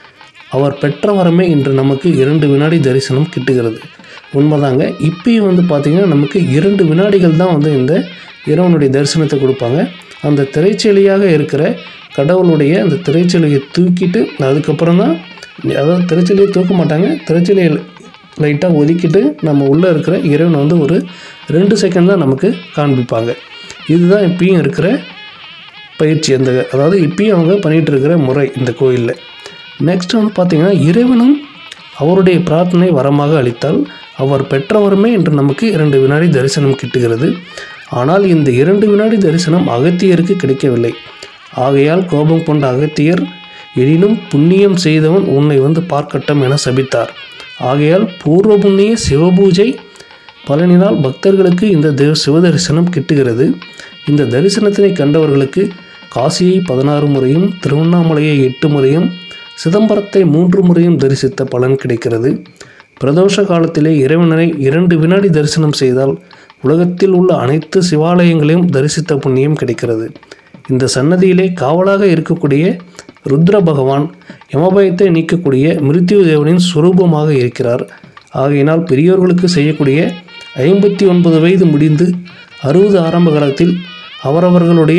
அவர் பெற்ற வரமே இன்று நமக்கு இரண்டு வினாடி தரிசனம் கிட்டுகிறது உண்மைதாங்க இப்பயும் வந்து பார்த்திங்கன்னா நமக்கு இரண்டு வினாடிகள் தான் வந்து இந்த இறைவனுடைய தரிசனத்தை கொடுப்பாங்க அந்த திரைச்செலியாக இருக்கிற கடவுளுடைய அந்த திரைச்செலியை தூக்கிட்டு அதுக்கப்புறம் தான் அதாவது திரைச்செலியை தூக்க மாட்டாங்க திரைச்செலியை லைட்டாக ஒதுக்கிட்டு நம்ம உள்ளே இருக்கிற இறைவனை வந்து ஒரு ரெண்டு செகண்ட் தான் நமக்கு காண்பிப்பாங்க இதுதான் இப்பயும் இருக்கிற பயிற்சி அந்த அதாவது இப்பயும் அவங்க பண்ணிகிட்டு இருக்கிற முறை இந்த கோயிலில் நெக்ஸ்ட் வந்து பார்த்திங்கன்னா இறைவனும் அவருடைய பிரார்த்தனை வரமாக அளித்தால் அவர் பெற்றவருமே இன்று நமக்கு இரண்டு வினாடி தரிசனம் கிட்டுகிறது ஆனால் இந்த இரண்டு வினாடி தரிசனம் அகத்தியருக்கு கிடைக்கவில்லை ஆகையால் கோபம் கொண்ட அகத்தியர் எனினும் புண்ணியம் செய்தவன் உன்னை வந்து பார்க்கட்டும் என சபித்தார் ஆகையால் பூர்வ புண்ணிய சிவபூஜை பலனினால் பக்தர்களுக்கு இந்த தேவ சிவதரிசனம் கிட்டுகிறது இந்த தரிசனத்தினை கண்டவர்களுக்கு காசியை பதினாறு முறையும் திருவண்ணாமலையை எட்டு முறையும் சிதம்பரத்தை மூன்று முறையும் தரிசித்த பலன் கிடைக்கிறது பிரதோஷ காலத்திலே இறைவனரை இரண்டு வினாடி தரிசனம் செய்தால் உலகத்தில் உள்ள அனைத்து சிவாலயங்களையும் தரிசித்த புண்ணியம் கிடைக்கிறது இந்த சன்னதியிலே காவலாக இருக்கக்கூடிய ருத்ர பகவான் யமபயத்தை நீக்கக்கூடிய மிருத்யு தேவனின் சுரூபமாக இருக்கிறார் ஆகையினால் பெரியோர்களுக்கு செய்யக்கூடிய ஐம்பத்தி ஒன்பது வயது முடிந்து அறுபது ஆரம்ப காலத்தில் அவரவர்களுடைய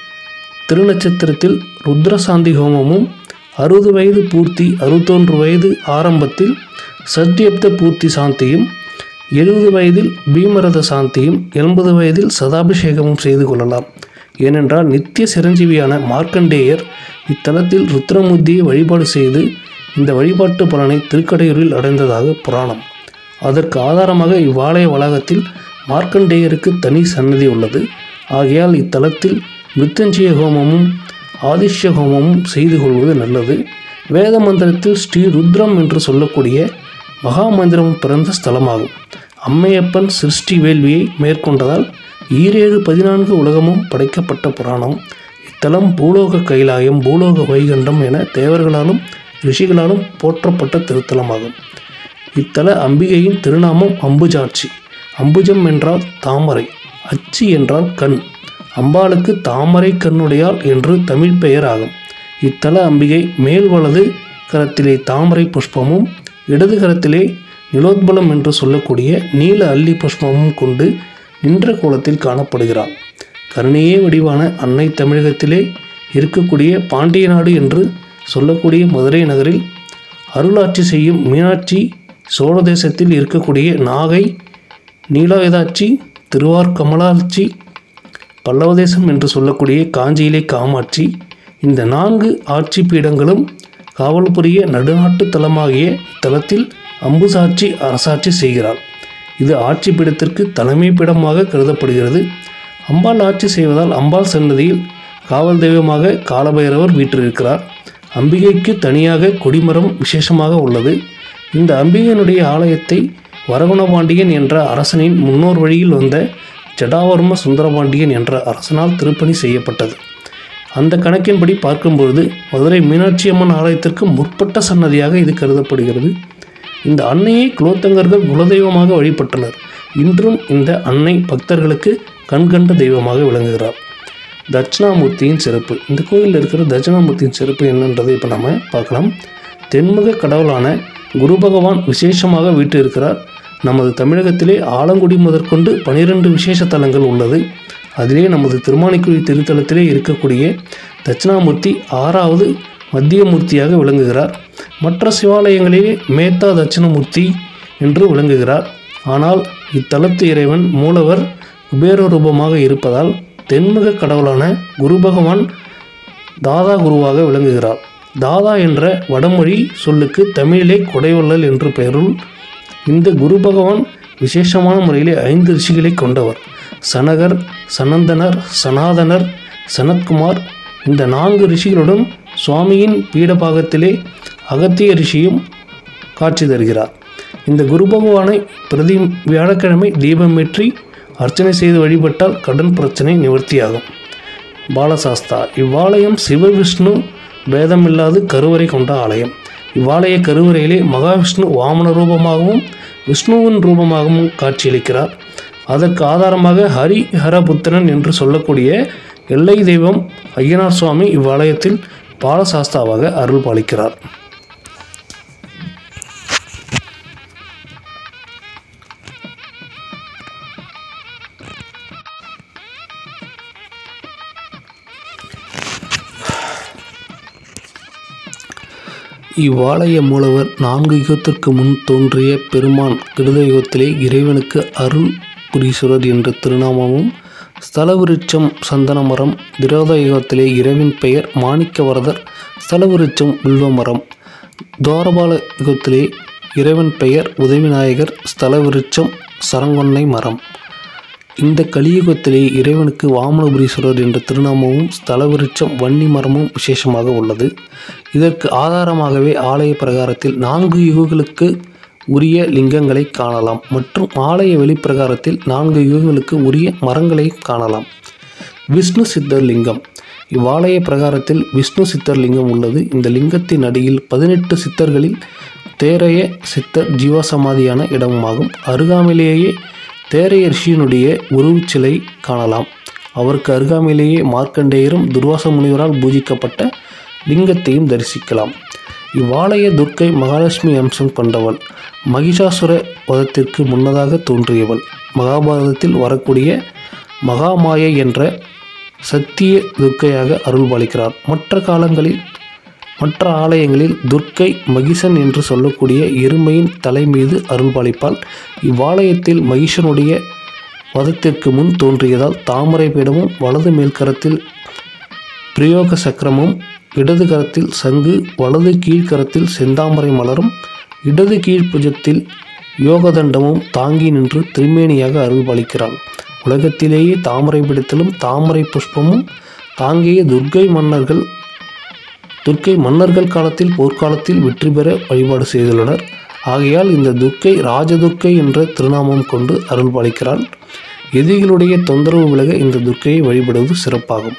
திருநட்சத்திரத்தில் ருத்ரசாந்தி ஹோமமும் அறுபது வயது பூர்த்தி அறுபத்தொன்று வயது ஆரம்பத்தில் சத்யப்த பூர்த்தி சாந்தியும் எழுபது வயதில் பீமரத சாந்தியும் எண்பது வயதில் சதாபிஷேகமும் செய்து கொள்ளலாம் ஏனென்றால் நித்திய சிரஞ்சீவியான மார்க்கண்டேயர் இத்தலத்தில் ருத்ரமூர்த்தியை வழிபாடு செய்து இந்த வழிபாட்டு பலனை திருக்கடையூரில் அடைந்ததாக புராணம் அதற்கு ஆதாரமாக இவ்வாலய வளாகத்தில் மார்க்கண்டேயருக்கு தனி சன்னதி உள்ளது ஆகையால் இத்தலத்தில் மிருத்தஞ்சய ஹோமமும் ஆதிஷ்ய ஹோமமும் செய்து கொள்வது நல்லது வேத மந்திரத்தில் ஸ்ரீ ருத்ரம் என்று சொல்லக்கூடிய மகாமந்திரம் பிறந்த ஸ்தலமாகும் அம்மையப்பன் சிருஷ்டி வேள்வியை மேற்கொண்டதால் ஈரேழு பதினான்கு உலகமும் படைக்கப்பட்ட புராணம் இத்தலம் பூலோக கைலாயம் பூலோக வைகண்டம் என தேவர்களாலும் ரிஷிகளாலும் போற்றப்பட்ட திருத்தலமாகும் இத்தல அம்பிகையின் திருநாமம் அம்புஜாட்சி அம்புஜம் என்றால் தாமரை அச்சி என்றால் கண் அம்பாளுக்கு தாமரை கண்ணுடையாள் என்று தமிழ் பெயர் ஆகும் இத்தல அம்பிகை மேல் வலது கரத்திலே தாமரை புஷ்பமும் இடது கரத்திலே நிலோத்பலம் என்று சொல்லக்கூடிய நீல அல்லி புஷ்பமும் கொண்டு நின்ற கோலத்தில் காணப்படுகிறாள் கருணையே வடிவான அன்னை தமிழகத்திலே இருக்கக்கூடிய பாண்டிய நாடு என்று சொல்லக்கூடிய மதுரை நகரில் அருளாட்சி செய்யும் மீனாட்சி சோழ தேசத்தில் இருக்கக்கூடிய நாகை நீலாயுதாட்சி திருவார் கமலாட்சி பல்லவதேசம் என்று சொல்லக்கூடிய காஞ்சியிலே காமாட்சி இந்த நான்கு ஆட்சி பீடங்களும் காவல் புரிய நடுநாட்டு தலமாகிய இத்தலத்தில் அம்புசாட்சி அரசாட்சி செய்கிறாள் இது ஆட்சி பீடத்திற்கு தலைமை பீடமாக கருதப்படுகிறது அம்பாள் ஆட்சி செய்வதால் அம்பாள் சன்னதியில் காவல் தெய்வமாக காலபைரவர் வீற்றிருக்கிறார் அம்பிகைக்கு தனியாக கொடிமரம் விசேஷமாக உள்ளது இந்த அம்பிகையினுடைய ஆலயத்தை வரகுணபாண்டியன் என்ற அரசனின் முன்னோர் வழியில் வந்த ஜடாவர்ம சுந்தரபாண்டியன் என்ற அரசனால் திருப்பணி செய்யப்பட்டது அந்த கணக்கின்படி பார்க்கும்பொழுது மதுரை மீனாட்சி அம்மன் ஆலயத்திற்கு முற்பட்ட சன்னதியாக இது கருதப்படுகிறது இந்த அன்னையை குலோத்தங்கர்கள் குலதெய்வமாக வழிபட்டனர் இன்றும் இந்த அன்னை பக்தர்களுக்கு கண்கண்ட தெய்வமாக விளங்குகிறார் தட்சிணாமூர்த்தியின் சிறப்பு இந்த கோயிலில் இருக்கிற தட்சிணாமூர்த்தியின் சிறப்பு என்னன்றதை இப்போ நம்ம பார்க்கலாம் தென்முக கடவுளான குரு பகவான் விசேஷமாக வீட்டு இருக்கிறார் நமது தமிழகத்திலே ஆலங்குடி முதற்கொண்டு பனிரெண்டு விசேஷ தலங்கள் உள்ளது அதிலே நமது திருமானிக்குடி திருத்தலத்திலே இருக்கக்கூடிய தட்சிணாமூர்த்தி ஆறாவது மத்திய மூர்த்தியாக விளங்குகிறார் மற்ற சிவாலயங்களிலே மேத்தா தட்சிணமூர்த்தி என்று விளங்குகிறார் ஆனால் இத்தலத்து இறைவன் மூலவர் குபேர ரூபமாக இருப்பதால் தென்முக கடவுளான குரு பகவான் தாதா குருவாக விளங்குகிறார் தாதா என்ற வடமொழி சொல்லுக்கு தமிழிலே கொடைவள்ளல் என்று பெயருள் இந்த குரு பகவான் விசேஷமான முறையிலே ஐந்து ரிஷிகளை கொண்டவர் சனகர் சனந்தனர் சனாதனர் சனத்குமார் இந்த நான்கு ரிஷிகளுடன் சுவாமியின் பீடபாகத்திலே அகத்திய ரிஷியும் காட்சி தருகிறார் இந்த குரு பகவானை பிரதி வியாழக்கிழமை தீபமேற்றி அர்ச்சனை செய்து வழிபட்டால் கடன் பிரச்சனை நிவர்த்தியாகும் பாலசாஸ்தா இவ்வாலயம் சிவவிஷ்ணு பேதமில்லாது கருவறை கொண்ட ஆலயம் இவ்வாலய கருவறையிலே மகாவிஷ்ணு வாமன ரூபமாகவும் விஷ்ணுவின் ரூபமாகவும் காட்சியளிக்கிறார் அதற்கு ஆதாரமாக ஹரிஹரபுத்திரன் என்று சொல்லக்கூடிய எல்லை தெய்வம் ஐயனார் சுவாமி இவ்வாலயத்தில் பாலசாஸ்தாவாக அருள் பாலிக்கிறார் இவ்வாலய மூலவர் நான்கு யுகத்திற்கு முன் தோன்றிய பெருமான் கிருத யுகத்திலே இறைவனுக்கு அருள் புரீஸ்வரர் என்ற திருநாமமும் ஸ்தலவிருட்சம் சந்தனமரம் திரோத யுகத்திலே இறைவன் பெயர் மாணிக்கவரதர் ஸ்தலவிருட்சம் வில்வமரம் துவாரபால யுகத்திலே இறைவன் பெயர் உதவிநாயகர் ஸ்தலவிருட்சம் சரங்கொன்னை மரம் இந்த கலியுகத்திலே இறைவனுக்கு வாமனபுரீஸ்வரர் என்ற திருநாமமும் ஸ்தலவிருட்சம் வன்னி மரமும் விசேஷமாக உள்ளது இதற்கு ஆதாரமாகவே ஆலய பிரகாரத்தில் நான்கு யுகங்களுக்கு உரிய லிங்கங்களை காணலாம் மற்றும் ஆலய வெளிப்பிரகாரத்தில் நான்கு யுகங்களுக்கு உரிய மரங்களை காணலாம் விஷ்ணு சித்தர் லிங்கம் இவ்வாலய பிரகாரத்தில் விஷ்ணு சித்தர் லிங்கம் உள்ளது இந்த லிங்கத்தின் அடியில் பதினெட்டு சித்தர்களில் தேரைய சித்தர் ஜீவசமாதியான இடமாகும் அருகாமையிலேயே தேரைய ரிஷியினுடைய உருவச்சிலை காணலாம் அவருக்கு அருகாமையிலேயே மார்க்கண்டேயரும் துர்வாச முனிவரால் பூஜிக்கப்பட்ட லிங்கத்தையும் தரிசிக்கலாம் இவ்வாலய துர்க்கை மகாலட்சுமி அம்சம் கொண்டவள் மகிஷாசுர வதத்திற்கு முன்னதாக தோன்றியவள் மகாபாரதத்தில் வரக்கூடிய மகாமாயை என்ற சத்திய துர்க்கையாக அருள்பாலிக்கிறார் மற்ற காலங்களில் மற்ற ஆலயங்களில் துர்க்கை மகிஷன் என்று சொல்லக்கூடிய எருமையின் தலை மீது அருள்பாலிப்பால் இவ்வாலயத்தில் மகிஷனுடைய வதத்திற்கு முன் தோன்றியதால் தாமரை பீடமும் வலது மேல்கரத்தில் பிரயோக சக்கரமும் இடது கரத்தில் சங்கு வலது கீழ்கரத்தில் செந்தாமரை மலரும் இடது கீழ்ப்புஜத்தில் யோகதண்டமும் தாங்கி நின்று திருமேனியாக அருள்பாலிக்கிறாள் உலகத்திலேயே தாமரை பிடித்தலும் தாமரை புஷ்பமும் தாங்கிய துர்க்கை மன்னர்கள் துர்க்கை மன்னர்கள் காலத்தில் போர்க்காலத்தில் வெற்றி பெற வழிபாடு செய்துள்ளனர் ஆகையால் இந்த துர்க்கை ராஜதுர்க்கை என்ற திருநாமம் கொண்டு அருள்பாலிக்கிறாள் எதிரிகளுடைய தொந்தரவு விலக இந்த துர்க்கையை வழிபடுவது சிறப்பாகும்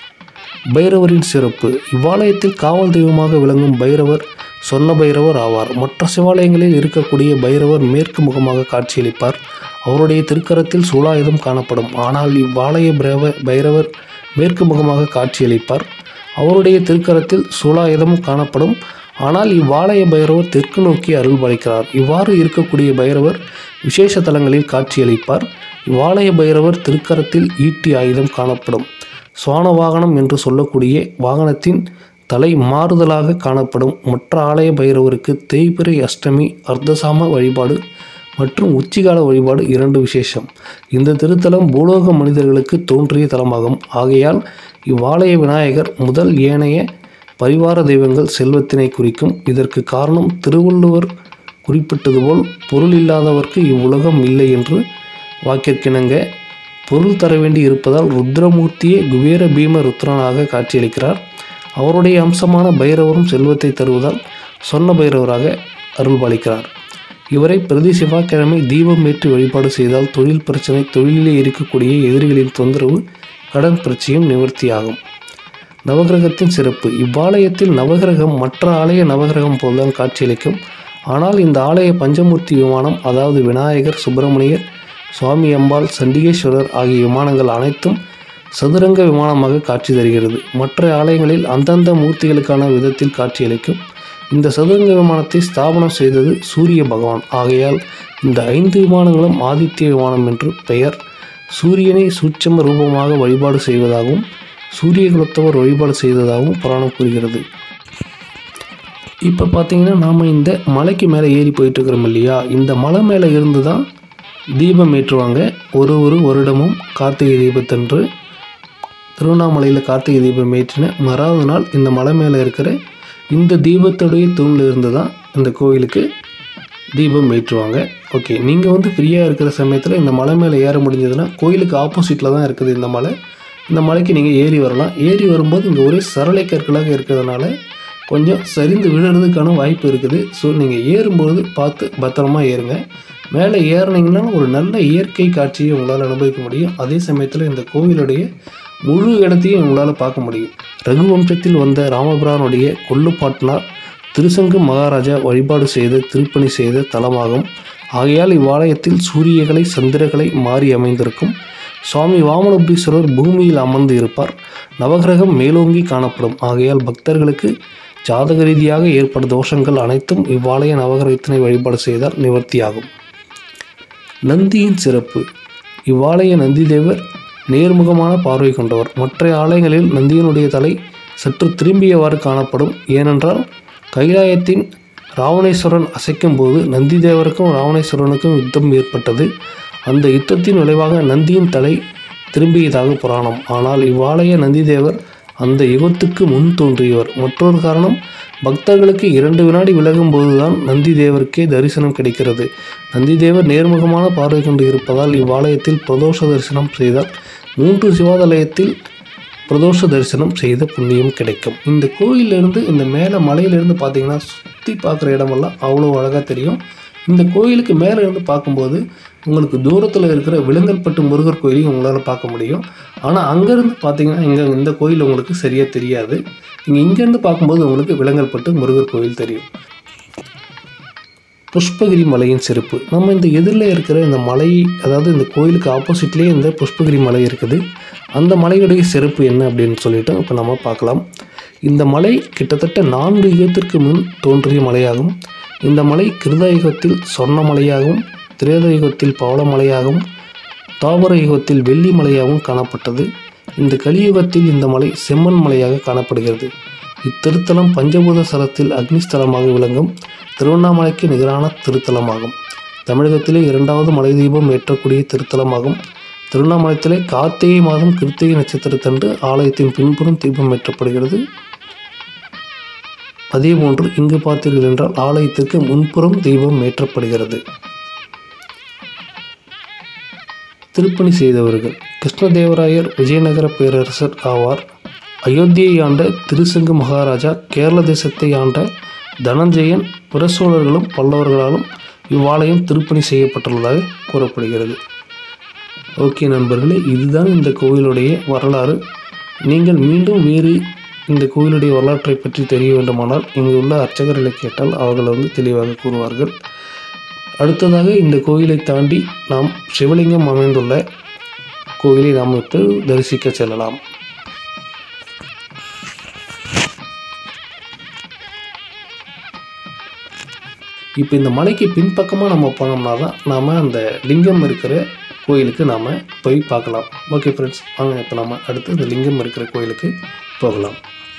பைரவரின் சிறப்பு இவ்வாலயத்தில் காவல் தெய்வமாக விளங்கும் பைரவர் சொன்ன பைரவர் ஆவார் மற்ற சிவாலயங்களில் இருக்கக்கூடிய பைரவர் மேற்கு முகமாக காட்சியளிப்பார் அவருடைய திருக்கரத்தில் சூலாயுதம் காணப்படும் ஆனால் இவ்வாலய பிரவ பைரவர் மேற்கு முகமாக காட்சியளிப்பார் அவருடைய திருக்கரத்தில் சூலாயுதம் காணப்படும் ஆனால் இவ்வாலய பைரவர் தெற்கு நோக்கி அருள் பாலிக்கிறார் இவ்வாறு இருக்கக்கூடிய பைரவர் விசேஷ தலங்களில் காட்சியளிப்பார் இவ்வாலய பைரவர் திருக்கரத்தில் ஈட்டி ஆயுதம் காணப்படும் சுவான வாகனம் என்று சொல்லக்கூடிய வாகனத்தின் தலை மாறுதலாக காணப்படும் மற்ற ஆலய பைரவருக்கு தேய்பிறை அஷ்டமி அர்த்தசாம வழிபாடு மற்றும் உச்சிகால வழிபாடு இரண்டு விசேஷம் இந்த திருத்தலம் பூலோக மனிதர்களுக்கு தோன்றிய தலமாகும் ஆகையால் இவ்வாலய விநாயகர் முதல் ஏனைய பரிவார தெய்வங்கள் செல்வத்தினை குறிக்கும் இதற்கு காரணம் திருவள்ளுவர் குறிப்பிட்டது போல் பொருள் இல்லாதவர்க்கு இவ்வுலகம் இல்லை என்று வாக்கிற்கிணங்க பொருள் தர வேண்டி இருப்பதால் ருத்ரமூர்த்தியே குபேர பீம ருத்ரனாக காட்சியளிக்கிறார் அவருடைய அம்சமான பைரவரும் செல்வத்தை தருவதால் சொன்ன பைரவராக அருள்பாலிக்கிறார் இவரை பிரதி செவ்வாய்க்கிழமை தீபம் ஏற்றி வழிபாடு செய்தால் தொழில் பிரச்சனை தொழிலிலே இருக்கக்கூடிய எதிரிகளின் தொந்தரவு கடன் பிரச்சனையும் நிவர்த்தியாகும் நவகிரகத்தின் சிறப்பு இவ்வாலயத்தில் நவகிரகம் மற்ற ஆலய நவகிரகம் போல்தான் காட்சியளிக்கும் ஆனால் இந்த ஆலய பஞ்சமூர்த்தி விமானம் அதாவது விநாயகர் சுப்பிரமணியர் சுவாமி அம்பாள் சண்டிகேஸ்வரர் ஆகிய விமானங்கள் அனைத்தும் சதுரங்க விமானமாக காட்சி தருகிறது மற்ற ஆலயங்களில் அந்தந்த மூர்த்திகளுக்கான விதத்தில் காட்சியளிக்கும் இந்த சதுரங்க விமானத்தை ஸ்தாபனம் செய்தது சூரிய பகவான் ஆகையால் இந்த ஐந்து விமானங்களும் ஆதித்ய விமானம் என்று பெயர் சூரியனை சூட்சம ரூபமாக வழிபாடு செய்வதாகவும் சூரிய குலத்தவர் வழிபாடு செய்ததாகவும் புராணம் கூறுகிறது இப்போ பார்த்தீங்கன்னா நாம் இந்த மலைக்கு மேலே ஏறி போயிட்டுருக்கிறோம் இல்லையா இந்த மலை மேலே இருந்து தான் தீபம் ஏற்றுவாங்க ஒரு ஒரு வருடமும் கார்த்திகை தீபத்தன்று திருவண்ணாமலையில் கார்த்திகை தீபம் ஏற்றின மறாவது நாள் இந்த மலை மேலே இருக்கிற இந்த தீபத்துடைய தூணில் இருந்து தான் இந்த கோயிலுக்கு தீபம் ஏற்றுவாங்க ஓகே நீங்கள் வந்து ஃப்ரீயாக இருக்கிற சமயத்தில் இந்த மலை மேலே ஏற முடிஞ்சதுன்னா கோயிலுக்கு ஆப்போசிட்டில் தான் இருக்குது இந்த மலை இந்த மலைக்கு நீங்கள் ஏறி வரலாம் ஏறி வரும்போது இங்கே ஒரே சரளை கற்களாக இருக்கிறதுனால கொஞ்சம் சரிந்து விழுறதுக்கான வாய்ப்பு இருக்குது ஸோ நீங்கள் ஏறும்பொழுது பார்த்து பத்திரமா ஏறுங்க மேலே ஏறினீங்கன்னா ஒரு நல்ல இயற்கை காட்சியை உங்களால் அனுபவிக்க முடியும் அதே சமயத்தில் இந்த கோவிலுடைய முழு இடத்தையும் உங்களால் பார்க்க முடியும் ரகுவம்சத்தில் வந்த ராமபிரானுடைய கொல்லுப்பாட்டினார் திருசங்கு மகாராஜா வழிபாடு செய்த திருப்பணி செய்த தலமாகும் ஆகையால் இவ்வாலயத்தில் சூரியகளை சந்திரகளை மாறி அமைந்திருக்கும் சுவாமி வாமனபுரீஸ்வரர் பூமியில் அமர்ந்து இருப்பார் நவகிரகம் மேலோங்கி காணப்படும் ஆகையால் பக்தர்களுக்கு ஜாதக ரீதியாக ஏற்படும் தோஷங்கள் அனைத்தும் இவ்வாலய நவகிரகத்தினை வழிபாடு செய்தால் நிவர்த்தியாகும் நந்தியின் சிறப்பு இவ்வாலய நந்திதேவர் நேர்முகமான பார்வை கொண்டவர் மற்ற ஆலயங்களில் நந்தியினுடைய தலை சற்று திரும்பியவாறு காணப்படும் ஏனென்றால் கைலாயத்தின் ராவணேஸ்வரன் அசைக்கும் போது நந்திதேவருக்கும் ராவணேஸ்வரனுக்கும் யுத்தம் ஏற்பட்டது அந்த யுத்தத்தின் விளைவாக நந்தியின் தலை திரும்பியதாக புராணம் ஆனால் இவ்வாலய நந்திதேவர் அந்த யுகத்துக்கு முன் தோன்றியவர் மற்றொரு காரணம் பக்தர்களுக்கு இரண்டு வினாடி விலகும் போதுதான் நந்தி தேவருக்கே தரிசனம் கிடைக்கிறது நந்தி தேவர் நேர்முகமான பார்வை கொண்டு இருப்பதால் இவ்வாலயத்தில் பிரதோஷ தரிசனம் செய்தால் மூன்று சிவாலயத்தில் பிரதோஷ தரிசனம் செய்த புண்ணியம் கிடைக்கும் இந்த கோயிலிருந்து இந்த மேலே மலையிலிருந்து பார்த்தீங்கன்னா சுற்றி பார்க்குற இடமெல்லாம் அவ்வளோ அழகாக தெரியும் இந்த கோயிலுக்கு மேலே இருந்து பார்க்கும்போது உங்களுக்கு தூரத்தில் இருக்கிற விலங்கல்பட்டு முருகர் கோயிலையும் உங்களால் பார்க்க முடியும் ஆனால் அங்கேருந்து பார்த்தீங்கன்னா இங்கே இந்த கோயில் உங்களுக்கு சரியாக தெரியாது நீங்கள் இங்கேருந்து பார்க்கும்போது உங்களுக்கு விலங்கல்பட்டு முருகர் கோயில் தெரியும் புஷ்பகிரி மலையின் சிறப்பு நம்ம இந்த எதிரில் இருக்கிற இந்த மலை அதாவது இந்த கோயிலுக்கு ஆப்போசிட்லேயே இந்த புஷ்பகிரி மலை இருக்குது அந்த மலையுடைய சிறப்பு என்ன அப்படின்னு சொல்லிட்டு இப்போ நம்ம பார்க்கலாம் இந்த மலை கிட்டத்தட்ட நான்கு யுகத்திற்கு முன் தோன்றிய மலையாகும் இந்த மலை கிருத யுகத்தில் சொர்ண மலையாகவும் திரேத யுகத்தில் பவள மலையாகவும் தாவர யுகத்தில் வெள்ளி மலையாகவும் காணப்பட்டது இந்த கலியுகத்தில் இந்த மலை செம்மண் மலையாக காணப்படுகிறது இத்திருத்தலம் பஞ்சபூத ஸ்தலத்தில் அக்னிஸ்தலமாக விளங்கும் திருவண்ணாமலைக்கு நிகரான திருத்தலமாகும் தமிழகத்திலே இரண்டாவது மலை தீபம் ஏற்றக்கூடிய திருத்தலமாகும் திருவண்ணாமலத்திலே கார்த்திகை மாதம் கிருத்திகை நட்சத்திரத்தன்று ஆலயத்தின் பின்புறம் தீபம் ஏற்றப்படுகிறது அதே போன்று இங்கு பார்த்தீர்கள் என்றால் ஆலயத்திற்கு முன்புறம் தீபம் ஏற்றப்படுகிறது திருப்பணி செய்தவர்கள் கிருஷ்ணதேவராயர் விஜயநகர பேரரசர் ஆவார் அயோத்தியை ஆண்ட திருசங்கு மகாராஜா கேரள தேசத்தை ஆண்ட தனஞ்சயன் பிற சோழர்களும் பல்லவர்களாலும் இவ்வாலயம் திருப்பணி செய்யப்பட்டுள்ளதாக கூறப்படுகிறது ஓகே நண்பர்களே இதுதான் இந்த கோவிலுடைய வரலாறு நீங்கள் மீண்டும் வேறு இந்த கோவிலுடைய வரலாற்றை பற்றி தெரிய வேண்டுமானால் இங்கு உள்ள அர்ச்சகர்களை கேட்டால் அவர்கள் வந்து தெளிவாக கூறுவார்கள் அடுத்ததாக இந்த கோயிலை தாண்டி நாம் சிவலிங்கம் அமைந்துள்ள கோயிலை நாம் இப்போ தரிசிக்க செல்லலாம் இப்போ இந்த மலைக்கு பின்பக்கமாக நம்ம போனோம்னா தான் நாம் அந்த லிங்கம் இருக்கிற கோயிலுக்கு நாம் போய் பார்க்கலாம் ஓகே ஃப்ரெண்ட்ஸ் வாங்க இப்போ நம்ம அடுத்து இந்த லிங்கம் இருக்கிற கோயிலுக்கு போகலாம்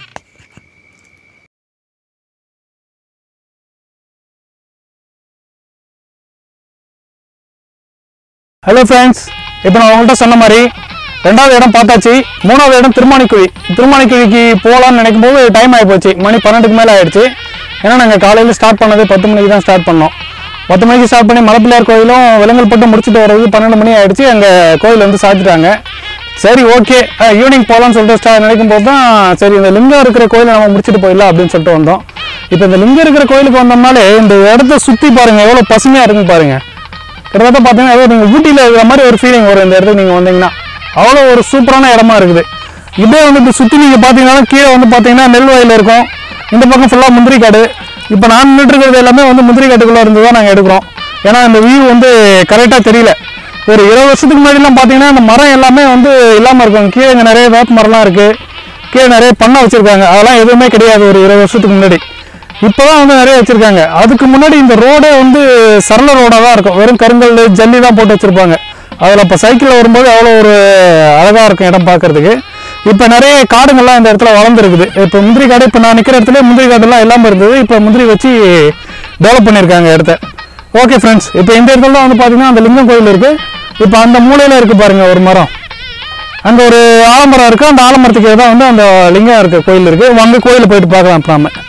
ஹலோ ஃப்ரெண்ட்ஸ் இப்போ நான் உங்கள்கிட்ட சொன்ன மாதிரி ரெண்டாவது இடம் பார்த்தாச்சு மூணாவது இடம் திருமானிக்குழி திருமானிக்குழிக்கு போகலான்னு நினைக்கும் போது டைம் ஆகி போச்சு மணி பன்னெண்டுக்கு மேலே ஆயிடுச்சு ஏன்னா நாங்கள் காலையில் ஸ்டார்ட் பண்ணது பத்து மணிக்கு தான் ஸ்டார்ட் பண்ணோம் பத்து மணிக்கு ஸ்டார்ட் பண்ணி மலைப்பிள்ளையார் கோயிலும் விலங்கல்பட்டு முடிச்சுட்டு வர்றது பன்னெண்டு மணி ஆயிடுச்சு எங்கள் கோயில் வந்து சாத்திட்டாங்க சரி ஓகே ஈவினிங் போகலான்னு சொல்லிட்டு ஸ்டா நினைக்கும் போது தான் சரி இந்த லிங்கம் இருக்கிற கோயிலை நம்ம முடிச்சுட்டு போயிடலாம் அப்படின்னு சொல்லிட்டு வந்தோம் இப்போ இந்த லிங்கம் இருக்கிற கோயிலுக்கு வந்தோம்னாலே இந்த இடத்த சுற்றி பாருங்கள் எவ்வளோ பசுமையாக இருக்குன்னு பாருங்கள் கிட்டத்தட்ட பார்த்தீங்கன்னா ஏதோ நீங்கள் ஊட்டியில் இருக்கிற மாதிரி ஒரு ஃபீலிங் வரும் இந்த இடத்துக்கு நீங்கள் வந்தீங்கன்னா அவ்வளோ ஒரு சூப்பரான இடமா இருக்குது இப்படியே வந்து இப்போ சுற்றி நீங்கள் பார்த்தீங்கன்னா கீழே வந்து பார்த்தீங்கன்னா நெல் வயல் இருக்கும் இந்த பக்கம் ஃபுல்லாக முந்திரி காடு இப்போ நான் நின்றுட்டு இருக்கிறது எல்லாமே வந்து முந்திரி காட்டுக்குள்ளே இருந்து தான் நாங்கள் எடுக்கிறோம் ஏன்னா இந்த வியூ வந்து கரெக்டாக தெரியல ஒரு இருபது வருஷத்துக்கு முன்னாடிலாம் பார்த்தீங்கன்னா இந்த மரம் எல்லாமே வந்து இல்லாமல் இருக்கும் கீழே இங்கே நிறைய வேப்ப மரம்லாம் இருக்குது கீழே நிறைய பண்ணை வச்சுருக்காங்க அதெல்லாம் எதுவுமே கிடையாது ஒரு இருபது வருஷத்துக்கு முன்னாடி இப்போ தான் வந்து நிறைய வச்சுருக்காங்க அதுக்கு முன்னாடி இந்த ரோடே வந்து சரள ரோடாக தான் இருக்கும் வெறும் கருங்கல் ஜல்லி தான் போட்டு வச்சுருப்பாங்க அதில் இப்போ சைக்கிளில் வரும்போது அவ்வளோ ஒரு அழகாக இருக்கும் இடம் பார்க்கறதுக்கு இப்போ நிறைய காடுங்கள்லாம் இந்த இடத்துல வளர்ந்துருக்குது இப்போ முந்திரி காடு இப்போ நான் நிற்கிற இடத்துல முந்திரி காடுலாம் இல்லாமல் இருந்தது இப்போ முந்திரி வச்சு டெவலப் பண்ணியிருக்காங்க இடத்த ஓகே ஃப்ரெண்ட்ஸ் இப்போ இந்த இடத்துல தான் வந்து பார்த்தீங்கன்னா அந்த லிங்கம் கோயில் இருக்குது இப்போ அந்த மூலையில் இருக்குது பாருங்கள் ஒரு மரம் அங்கே ஒரு ஆலமரம் இருக்குது அந்த ஆலமரத்துக்கு தான் வந்து அந்த லிங்கம் இருக்குது கோயில் இருக்குது அங்கே கோயிலில் போயிட்டு பார்க்கலாம் இப்போ நாம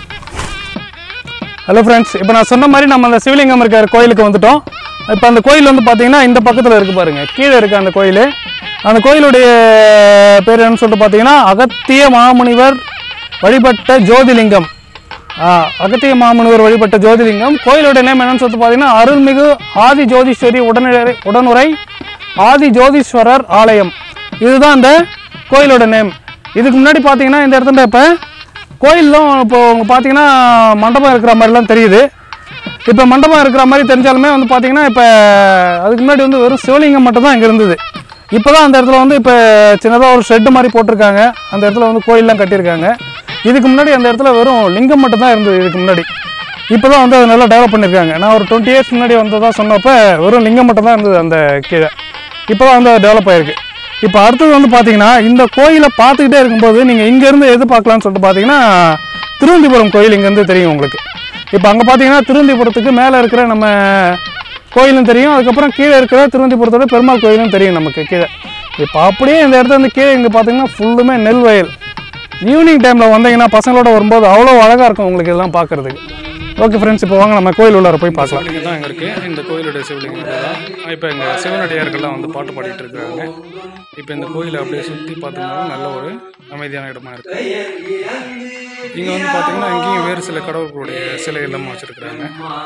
ஹலோ ஃப்ரெண்ட்ஸ் இப்போ நான் சொன்ன மாதிரி நம்ம அந்த சிவலிங்கம் இருக்கிற கோயிலுக்கு வந்துட்டோம் இப்போ அந்த கோயில் வந்து பார்த்தீங்கன்னா இந்த பக்கத்தில் இருக்குது பாருங்கள் கீழே இருக்குது அந்த கோயில் அந்த கோயிலுடைய பேர் என்னன்னு சொல்லிட்டு பார்த்தீங்கன்னா அகத்திய மாமுனிவர் வழிபட்ட ஜோதிலிங்கம் ஆஹ், அகத்திய மாமனுவர் வழிபட்ட ஜோதிலிங்கம் கோயிலோட நேம் என்னன்னு சொல்லிட்டு பார்த்தீங்கன்னா அருள்மிகு ஆதி ஜோதீஸ்வரி உடனுரை உடனுரை ஆதி ஜோதீஸ்வரர் ஆலயம் இதுதான் இந்த கோயிலோட நேம் இதுக்கு முன்னாடி பார்த்தீங்கன்னா இந்த இடத்துல இப்போ கோயிலும் இப்போ உங்க பார்த்தீங்கன்னா மண்டபம் இருக்கிற மாதிரிலாம் தெரியுது இப்போ மண்டபம் இருக்கிற மாதிரி தெரிஞ்சாலுமே வந்து பார்த்தீங்கன்னா இப்போ அதுக்கு முன்னாடி வந்து வெறும் சிவலிங்கம் மட்டும் தான் இங்கே இருந்தது இப்போ தான் அந்த இடத்துல வந்து இப்போ சின்னதாக ஒரு ஷெட்டு மாதிரி போட்டிருக்காங்க அந்த இடத்துல வந்து கோயிலெலாம் கட்டியிருக்காங்க இதுக்கு முன்னாடி அந்த இடத்துல வெறும் லிங்கம் மட்டும் தான் இருந்தது இதுக்கு முன்னாடி இப்போ தான் வந்து அதை நல்லா டெவலப் பண்ணியிருக்காங்க நான் ஒரு டுவெண்ட்டி இயர்ஸ் முன்னாடி வந்ததாக சொன்னப்போ வெறும் லிங்கம் மட்டும் தான் இருந்தது அந்த கீழே இப்போ தான் வந்து டெவலப் ஆயிருக்கு இப்போ அடுத்தது வந்து பார்த்தீங்கன்னா இந்த கோயிலை பார்த்துக்கிட்டே இருக்கும்போது நீங்கள் இங்கேருந்து எது பார்க்கலாம்னு சொல்லிட்டு பார்த்தீங்கன்னா திருவந்திபுரம் கோயில் இங்கேருந்து தெரியும் உங்களுக்கு இப்போ அங்கே பார்த்தீங்கன்னா திருவந்திபுரத்துக்கு மேலே இருக்கிற நம்ம கோயிலும் தெரியும் அதுக்கப்புறம் கீழே இருக்கிற திருவந்திபுரத்தோட பெருமாள் கோயிலும் தெரியும் நமக்கு கீழே இப்போ அப்படியே இந்த இடத்துல வந்து கீழே இங்கே பார்த்தீங்கன்னா ஃபுல்லுமே நெல் வயல் ஈவினிங் டைமில் வந்தீங்கன்னா பசங்களோட வரும்போது அவ்வளோ அழகாக இருக்கும் உங்களுக்கு இதெல்லாம் பார்க்குறதுக்கு ஓகே ஃப்ரெண்ட்ஸ் இப்போ வாங்க நம்ம கோயில் உள்ளார போய் பார்க்கலாம் சிவலிங்கம் தான் இங்கே இருக்குது இந்த கோயிலுடைய சிவலிங்கம் தான் இப்போ இங்கே சிவனடியார்கள்லாம் வந்து பாட்டு பாடிட்டு இருக்காங்க இப்போ இந்த கோயிலை அப்படியே சுற்றி பார்த்தீங்கன்னா நல்ல ஒரு அமைதியான இடமா இருக்கு இங்கே வந்து பார்த்தீங்கன்னா இங்கேயும் வேறு சில கடவுள்களுடைய சிலை எல்லாம் வச்சுருக்குறாங்க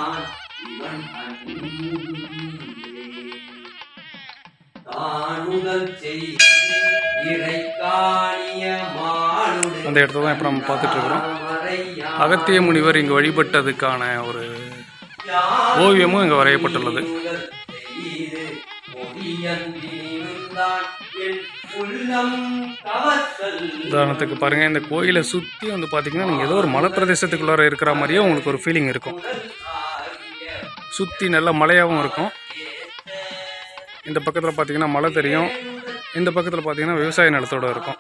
தானுதல் செய் இறை காணிய மானுட அந்த இடத்த தான் இப்போ நம்ம பார்த்துட்டு இருக்கிறோம் மறையா அகத்திய முனிவர் இங்கு வழிபட்டதுக்கான ஒரு ஓவியமும் இங்கே வரையப்பட்டுள்ளது செய்து பொடியந்திருந்தான் என் உள்ளம் கவத்தல் உதாரணத்துக்கு பாருங்கள் இந்த கோயிலை சுற்றி வந்து பார்த்தீங்கன்னா நீங்கள் ஏதோ ஒரு மலை பிரதேசத்துக்குள்ளார இருக்கிற மாதிரியே உங்களுக்கு ஒரு ஃபீலிங் இருக்கும் சுற்றி நல்ல மலையாகவும் இருக்கும் இந்த பக்கத்தில் பார்த்தீங்கன்னா மலை தெரியும் இந்த பக்கத்தில் பார்த்தீங்கன்னா விவசாய நிலத்தோட இருக்கும்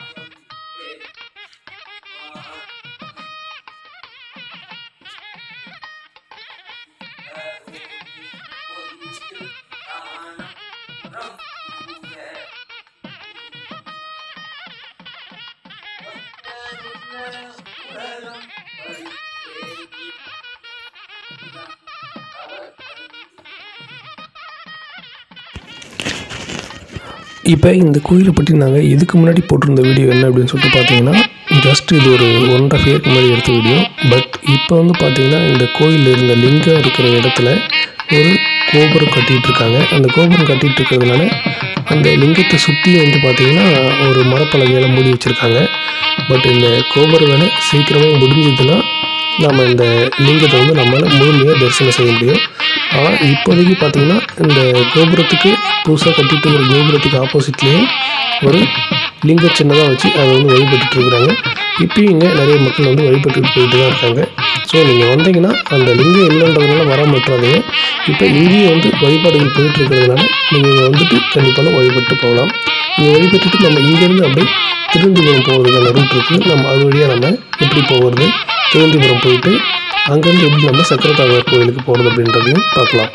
இப்போ இந்த கோயிலை பற்றி நாங்கள் இதுக்கு முன்னாடி போட்டிருந்த வீடியோ என்ன அப்படின்னு சொல்லிட்டு பார்த்தீங்கன்னா ஜஸ்ட் இது ஒரு ஒன் ஆஃப் இயர்க்கு முன்னாடி எடுத்த வீடியோ பட் இப்போ வந்து பார்த்தீங்கன்னா இந்த கோயில் இருந்த லிங்கம் இருக்கிற இடத்துல ஒரு கோபுரம் கட்டிட்டு இருக்காங்க அந்த கோபுரம் கட்டிட்டு இருக்கிறதுனால அந்த லிங்கத்தை சுற்றி வந்து பார்த்தீங்கன்னா ஒரு மரப்பலகையில மூடி வச்சுருக்காங்க பட் இந்த கோபுர வேலை சீக்கிரமாக முடிஞ்சதுன்னா நம்ம இந்த லிங்கத்தை வந்து நம்மளால் முழுமையாக தரிசனம் செய்ய முடியும் ஆனால் இப்போதைக்கு பார்த்தீங்கன்னா இந்த கோபுரத்துக்கு புதுசாக கட்டிட்டு இருக்கிற கோபுரத்துக்கு ஆப்போசிட்லேயே ஒரு லிங்க சின்னதாக வச்சு அதை வந்து வழிபட்டுட்டு இருக்கிறாங்க இப்பயும் இங்கே நிறைய மக்கள் வந்து வழிபட்டுட்டு போயிட்டு தான் இருக்காங்க ஸோ நீங்கள் வந்தீங்கன்னா அந்த லிங்கம் இல்லைன்றதுனால வர மாட்டாதீங்க இப்போ இங்கேயும் வந்து வழிபாடுகள் போயிட்டு இருக்கிறதுனால நீங்கள் இங்கே வந்துட்டு கண்டிப்பாக வழிபட்டு போகலாம் இங்கே வழிபட்டுட்டு நம்ம இங்கேருந்து அப்படியே திருவந்திபுரம் போகிறதுக்கான ரூட் இருக்குது நம்ம அது வழியாக நம்ம எப்படி போகிறது திருவந்திபுரம் போயிட்டு அங்கேருந்து எப்படி நம்ம சக்கரத்தாழ்வார் கோயிலுக்கு போகிறது அப்படின்றதையும் பார்க்கலாம்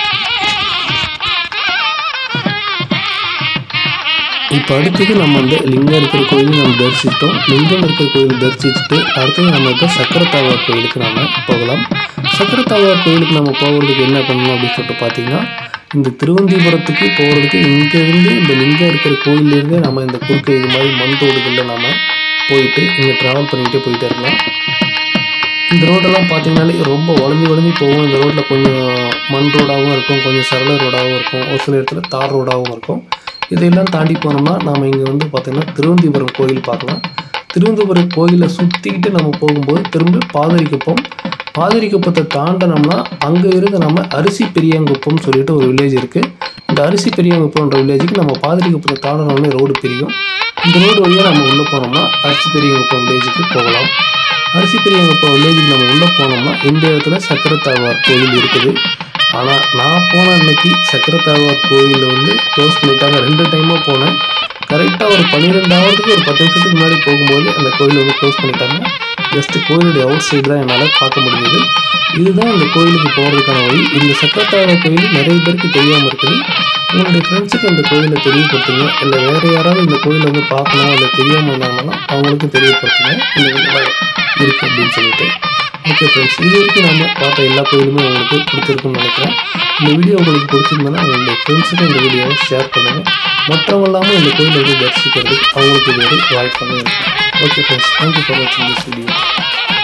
இப்போ அடுத்தது நம்ம வந்து லிங்கம் இருக்கிற கோயில் நம்ம தரிசித்தோம் லிங்கம் இருக்கிற கோயில் தரிசிச்சுட்டு அடுத்தது நம்ம இப்போ சக்கரத்தாழ்வார் கோயிலுக்கு நாம போகலாம் சக்கரத்தாழ்வார் கோயிலுக்கு நம்ம போகிறதுக்கு என்ன பண்ணணும் அப்படின்னு சொல்லிட்டு பார்த்தீங்கன்னா இந்த திருவந்திபுரத்துக்கு போகிறதுக்கு இங்கேருந்து இந்த லிங்கம் இருக்கிற கோயிலேருந்து நம்ம இந்த குறுக்கு இது மாதிரி மண் ரோடுகளில் நம்ம போயிட்டு இங்கே ட்ராவல் பண்ணிக்கிட்டே போயிட்டே இருக்கலாம் இந்த ரோடெல்லாம் பார்த்தீங்கன்னாலே ரொம்ப வளைஞ்சு வளைஞ்சு போகும் இந்த ரோட்டில் கொஞ்சம் மண் ரோடாகவும் இருக்கும் கொஞ்சம் சரள ரோடாகவும் இருக்கும் ஒரு சில இடத்துல தார் ரோடாகவும் இருக்கும் இதையெல்லாம் தாண்டி போனோம்னா நாம் இங்கே வந்து பார்த்திங்கன்னா திருவந்திபுரம் கோயில் பார்க்கலாம் திருவந்திபுரம் கோயிலை சுற்றிக்கிட்டு நம்ம போகும்போது திரும்ப பாதரிக்குப்பம் பாதரிக்குப்பத்தை தாண்டினோம்னா அங்கே இருந்து நம்ம அரிசி பெரியாங்குப்பம் சொல்லிட்டு ஒரு வில்லேஜ் இருக்குது இந்த அரிசி பெரியாங்குப்பம்ன்ற வில்லேஜுக்கு நம்ம பாதரிக்குப்பத்தை தாண்டினோடனே ரோடு பிரியும் இந்த ரோடு வழியாக நம்ம உள்ளே போனோம்னா அரிசி பெரியாங்குப்பம் வில்லேஜுக்கு போகலாம் அரிசி பெரியவங்கப்போ வில்லேஜுக்கு நம்ம உள்ளே போனோம்னா இந்த இடத்துல சக்கரத்தாழ்வார் கோயில் இருக்குது ஆனால் நான் போன அன்னைக்கு சக்கரத்தாழ்வார் கோயிலில் வந்து க்ளோஸ் பண்ணிட்டாங்க ரெண்டு டைமாக போனேன் கரெக்டாக ஒரு பன்னிரெண்டாவதுக்கு ஒரு பத்து நிமிஷத்துக்கு முன்னாடி போகும்போது அந்த கோயில் வந்து க்ளோஸ் பண்ணிட்டாங்க ஜஸ்ட் கோயிலுடைய அவுட் சைடு தான் என்னால் பார்க்க முடியுது இதுதான் இந்த கோயிலுக்கு போகிறதுக்கான வழி இந்த சக்கரத்தாழ்வார் கோயில் நிறைய பேருக்கு தெரியாமல் இருக்குது உங்களுடைய ஃப்ரெண்ட்ஸுக்கு இந்த கோயிலை தெரியப்படுத்துங்க இல்லை வேறு யாராவது இந்த கோயிலை வந்து பார்க்கணும் இல்லை தெரியாமல் இருந்தாங்கன்னா அவங்களுக்கும் தெரியப்படுத்துங்க இந்த இதெல்லாம் இருக்குது அப்படின்னு சொல்லிட்டு ஓகே ஃப்ரெண்ட்ஸ் இது வரைக்கும் நம்ம பார்த்த எல்லா கோயிலுமே உங்களுக்கு பிடிச்சிருக்குன்னு நினைக்கிறேன் இந்த வீடியோ உங்களுக்கு பிடிச்சிருந்தனா உங்களுடைய ஃப்ரெண்ட்ஸுக்கும் இந்த வீடியோவை ஷேர் பண்ணுங்கள் மற்றவங்க இல்லாமல் இந்த கோயிலை வந்து தரிசிக்கிறதுக்கு அவங்களுக்கு இது ஒரு வாய்ப்பாக இருக்கும் ஓகே ஃப்ரெண்ட்ஸ் தேங்க்யூ ஃபார் வாட்சிங் திஸ் வீடியோ